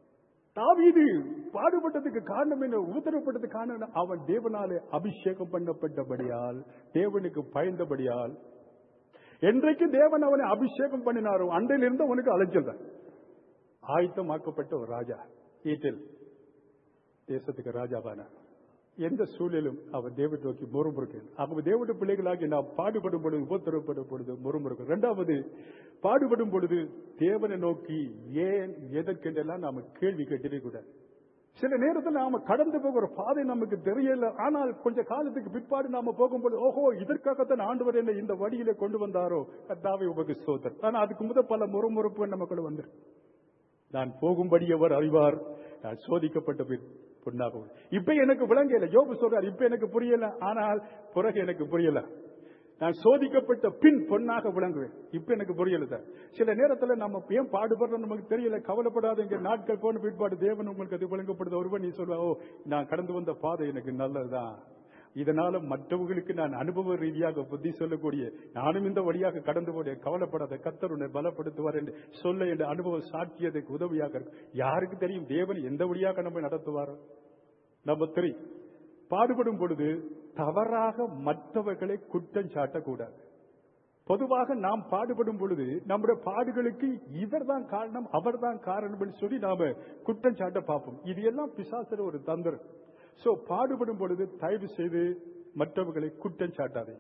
தாவீது பாடுபட்டதுக்கு காரணம் என்ன உத்தரப்பட்டதுக்கு காரணம் என்ன அவன் தேவனாலே அபிஷேகம் பண்ணப்பட்டபடியால் தேவனுக்கு பயந்தபடியால் என்றைக்கு தேவன் அவனை அபிஷேகம் பண்ணினாரோ அன்றையிலிருந்து அவனுக்கு அலைச்சல் தான் ஆயத்தமாக்கப்பட்ட ஒரு ராஜா ஈட்டில் தேசத்துக்கு ராஜாவான எந்த சூழலும் அவர் தேவன் நோக்கி முறுமுறுக்கு அவங்க தேவனுடைய பிள்ளைகளாகி நாம் பாடுபடும் பொழுது உபத்திரப்படும் பொழுது முறுமுறுக்கும் இரண்டாவது பாடுபடும் பொழுது தேவனை நோக்கி ஏன் எதற்கென்றெல்லாம் நாம கேள்வி கேட்டிருக்கூடாது சில நேரத்தில் நாம கடந்து போகிற பாதை நமக்கு தெரியல ஆனால் கொஞ்ச காலத்துக்கு பிற்பாடு நாம போகும்போது ஓஹோ இதற்காகத்தான் ஆண்டவர் என்ன இந்த வழியில கொண்டு வந்தாரோ கத்தாவை உபகு சோதர் ஆனா அதுக்கு முதல் பல முறுமுறுப்பு நமக்குள்ள வந்துரு நான் போகும்படி அவர் அறிவார் நான் சோதிக்கப்பட்ட பின் பொண்ணாக இப்ப எனக்கு விளங்கல யோபு சொல்றார் இப்ப எனக்கு புரியல ஆனால் பிறகு எனக்கு புரியல நான் சோதிக்கப்பட்ட பின் பொண்ணாக விளங்குவேன் இப்ப எனக்கு புரியல சார் சில நேரத்துல நம்ம ஏன் பாடுபடுறோம் நமக்கு தெரியல கவலைப்படாதீங்க நாட்கள் போன பிற்பாடு தேவன் உங்களுக்கு அது விளங்கப்படுது ஒருவன் நீ சொல்வா ஓ நான் கடந்து வந்த பாதை எனக்கு நல்லதுதான் இதனால மற்றவர்களுக்கு நான் அனுபவ ரீதியாக புத்தி சொல்லக்கூடிய நானும் இந்த வழியாக கடந்து போடைய கவலைப்படாத கத்தர் உன்னை பலப்படுத்துவார் என்று சொல்ல என்ற அனுபவம் சாட்சியதுக்கு உதவியாக இருக்கும் யாருக்கு தெரியும் தேவன் எந்த வழியாக நம்ம நடத்துவார் நம்ம தெரியும் பாடுபடும் பொழுது தவறாக மற்றவர்களை குற்றம் சாட்டக்கூடாது பொதுவாக நாம் பாடுபடும் பொழுது நம்முடைய பாடுகளுக்கு இவர் தான் காரணம் அவர் தான் காரணம் சொல்லி நாம குற்றம் சாட்ட பார்ப்போம் இது எல்லாம் பிசாசுற ஒரு தந்திரம் சோ பாடுபடும் பொழுது தயவு செய்து மற்றவர்களை குற்றம் சாட்டாதே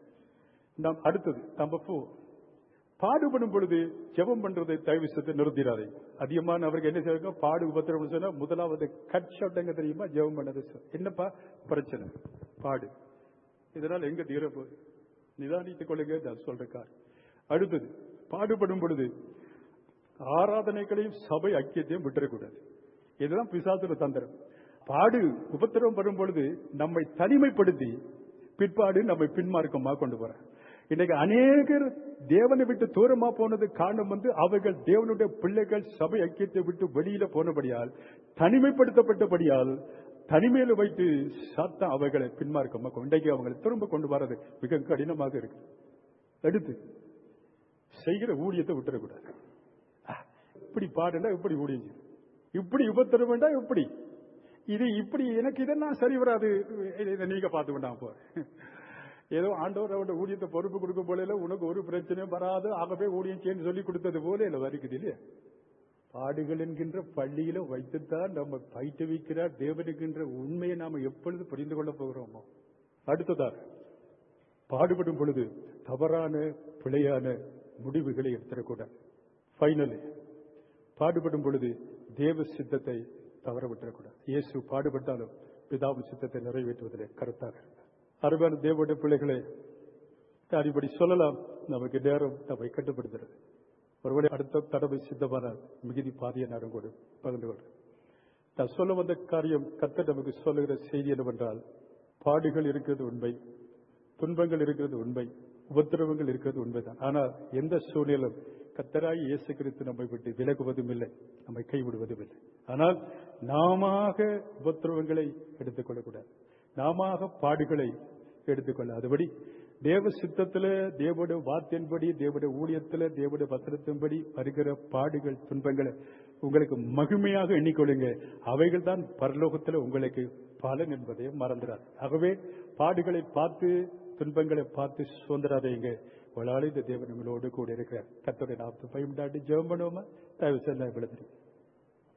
நாம் அடுத்தது நம்ம போ பாடுபடும் பொழுது ஜெபம் பண்றதை தயவு செய்து நிறுத்திடாதே அதிகமான அவருக்கு என்ன செய்வாங்க பாடு உபத்திரம் சொன்னா முதலாவது கட் ஷாட்டுங்க தெரியுமா ஜெபம் பண்ணது என்னப்பா பிரச்சனை பாடு இதனால் எங்க தீர போகுது நிதானித்துக் கொள்ளுங்க நான் சொல்றேன் அடுத்தது பாடுபடும் பொழுது ஆராதனைகளையும் சபை ஐக்கியத்தையும் விட்டுறக்கூடாது இதுதான் பிசாசுர தந்திரம் பாடு உபத்திரவம் வரும் பொழுது நம்மை தனிமைப்படுத்தி பிற்பாடு நம்மை பின்மார்க்கமாக கொண்டு போற இன்னைக்கு அநேகர் தேவனை விட்டு தூரமா போனது காரணம் வந்து அவர்கள் தேவனுடைய பிள்ளைகள் சபை ஐக்கியத்தை விட்டு வெளியில போனபடியால் தனிமைப்படுத்தப்பட்டபடியால் தனிமையில வைத்து சாத்தா அவர்களை பின்மார்க்கமாக இன்றைக்கு அவங்களை திரும்ப கொண்டு வர்றது மிக கடினமாக இருக்கு எடுத்து செய்கிற ஊழியத்தை விட்டுறக்கூடாது இப்படி பாடுனா இப்படி ஊழியம் செய்யும் இப்படி உபத்திரம் வேண்டாம் இப்படி இது இப்படி எனக்கு இதெல்லாம் சரி வராது இதை நீங்க பார்த்து வேண்டாம் போ ஏதோ ஆண்டவர் அவருடைய ஊழியத்தை பொறுப்பு கொடுக்க போல உனக்கு ஒரு பிரச்சனையும் வராது ஆகவே ஊழியம் செய்யு சொல்லி கொடுத்தது போல இல்ல வருக்குது இல்லையா பாடுகள் என்கின்ற பள்ளியில வைத்துத்தான் நம்ம பயிற்றுவிக்கிறார் தேவன் என்கின்ற உண்மையை நாம எப்பொழுது புரிந்து கொள்ள போகிறோமோ அடுத்ததாக பாடுபடும் பொழுது தவறான பிழையான முடிவுகளை எடுத்துடக்கூடாது ஃபைனலி பாடுபடும் பொழுது தேவ சித்தத்தை தவற விட்டுறக்கூடாது இயேசு பாடுபட்டாலும் பிதாவின் சித்தத்தை நிறைவேற்றுவதிலே கருத்தாக இருந்தார் அருமையான தேவனுடைய பிள்ளைகளை நான் இப்படி சொல்லலாம் நமக்கு நேரம் நம்மை கட்டுப்படுத்துறது ஒருவேளை அடுத்த தடவை சித்தமான மிகுதி பாதிய நேரம் கூட பகிர்ந்து கொள்றேன் நான் சொல்ல வந்த காரியம் கத்த நமக்கு சொல்லுகிற செய்தி என்னவென்றால் பாடுகள் இருக்கிறது உண்மை துன்பங்கள் இருக்கிறது உண்மை உபத்திரவங்கள் இருக்கிறது உண்மைதான் ஆனால் எந்த சூழ்நிலும் கத்தராய் இயேசு கிறிஸ்து நம்மை விட்டு விலகுவதும் இல்லை நம்மை கைவிடுவதும் இல்லை ஆனால் நாம உபத்திரவங்களை எடுத்துக்கொள்ளக்கூடாது நாம பாடுகளை எடுத்துக்கொள்ள அதுபடி தேவ சித்தத்துல தேவனுடைய வார்த்தையின்படி தேவனுடைய ஊழியத்துல தேவனுடைய வசனத்தின்படி வருகிற பாடுகள் துன்பங்களை உங்களுக்கு மகிமையாக எண்ணிக்கொள்ளுங்க அவைகள் தான் பரலோகத்துல உங்களுக்கு பலன் என்பதை மறந்துடாது ஆகவே பாடுகளை பார்த்து துன்பங்களை பார்த்து சுதந்திராதீங்க உங்களால் இந்த தேவன் உங்களோடு கூட இருக்கிறார் கத்தோடைய நாற்பது பயன்டாட்டி ஜெபம் பண்ணுவோமா தயவு செய்து விழுந்துருக்கு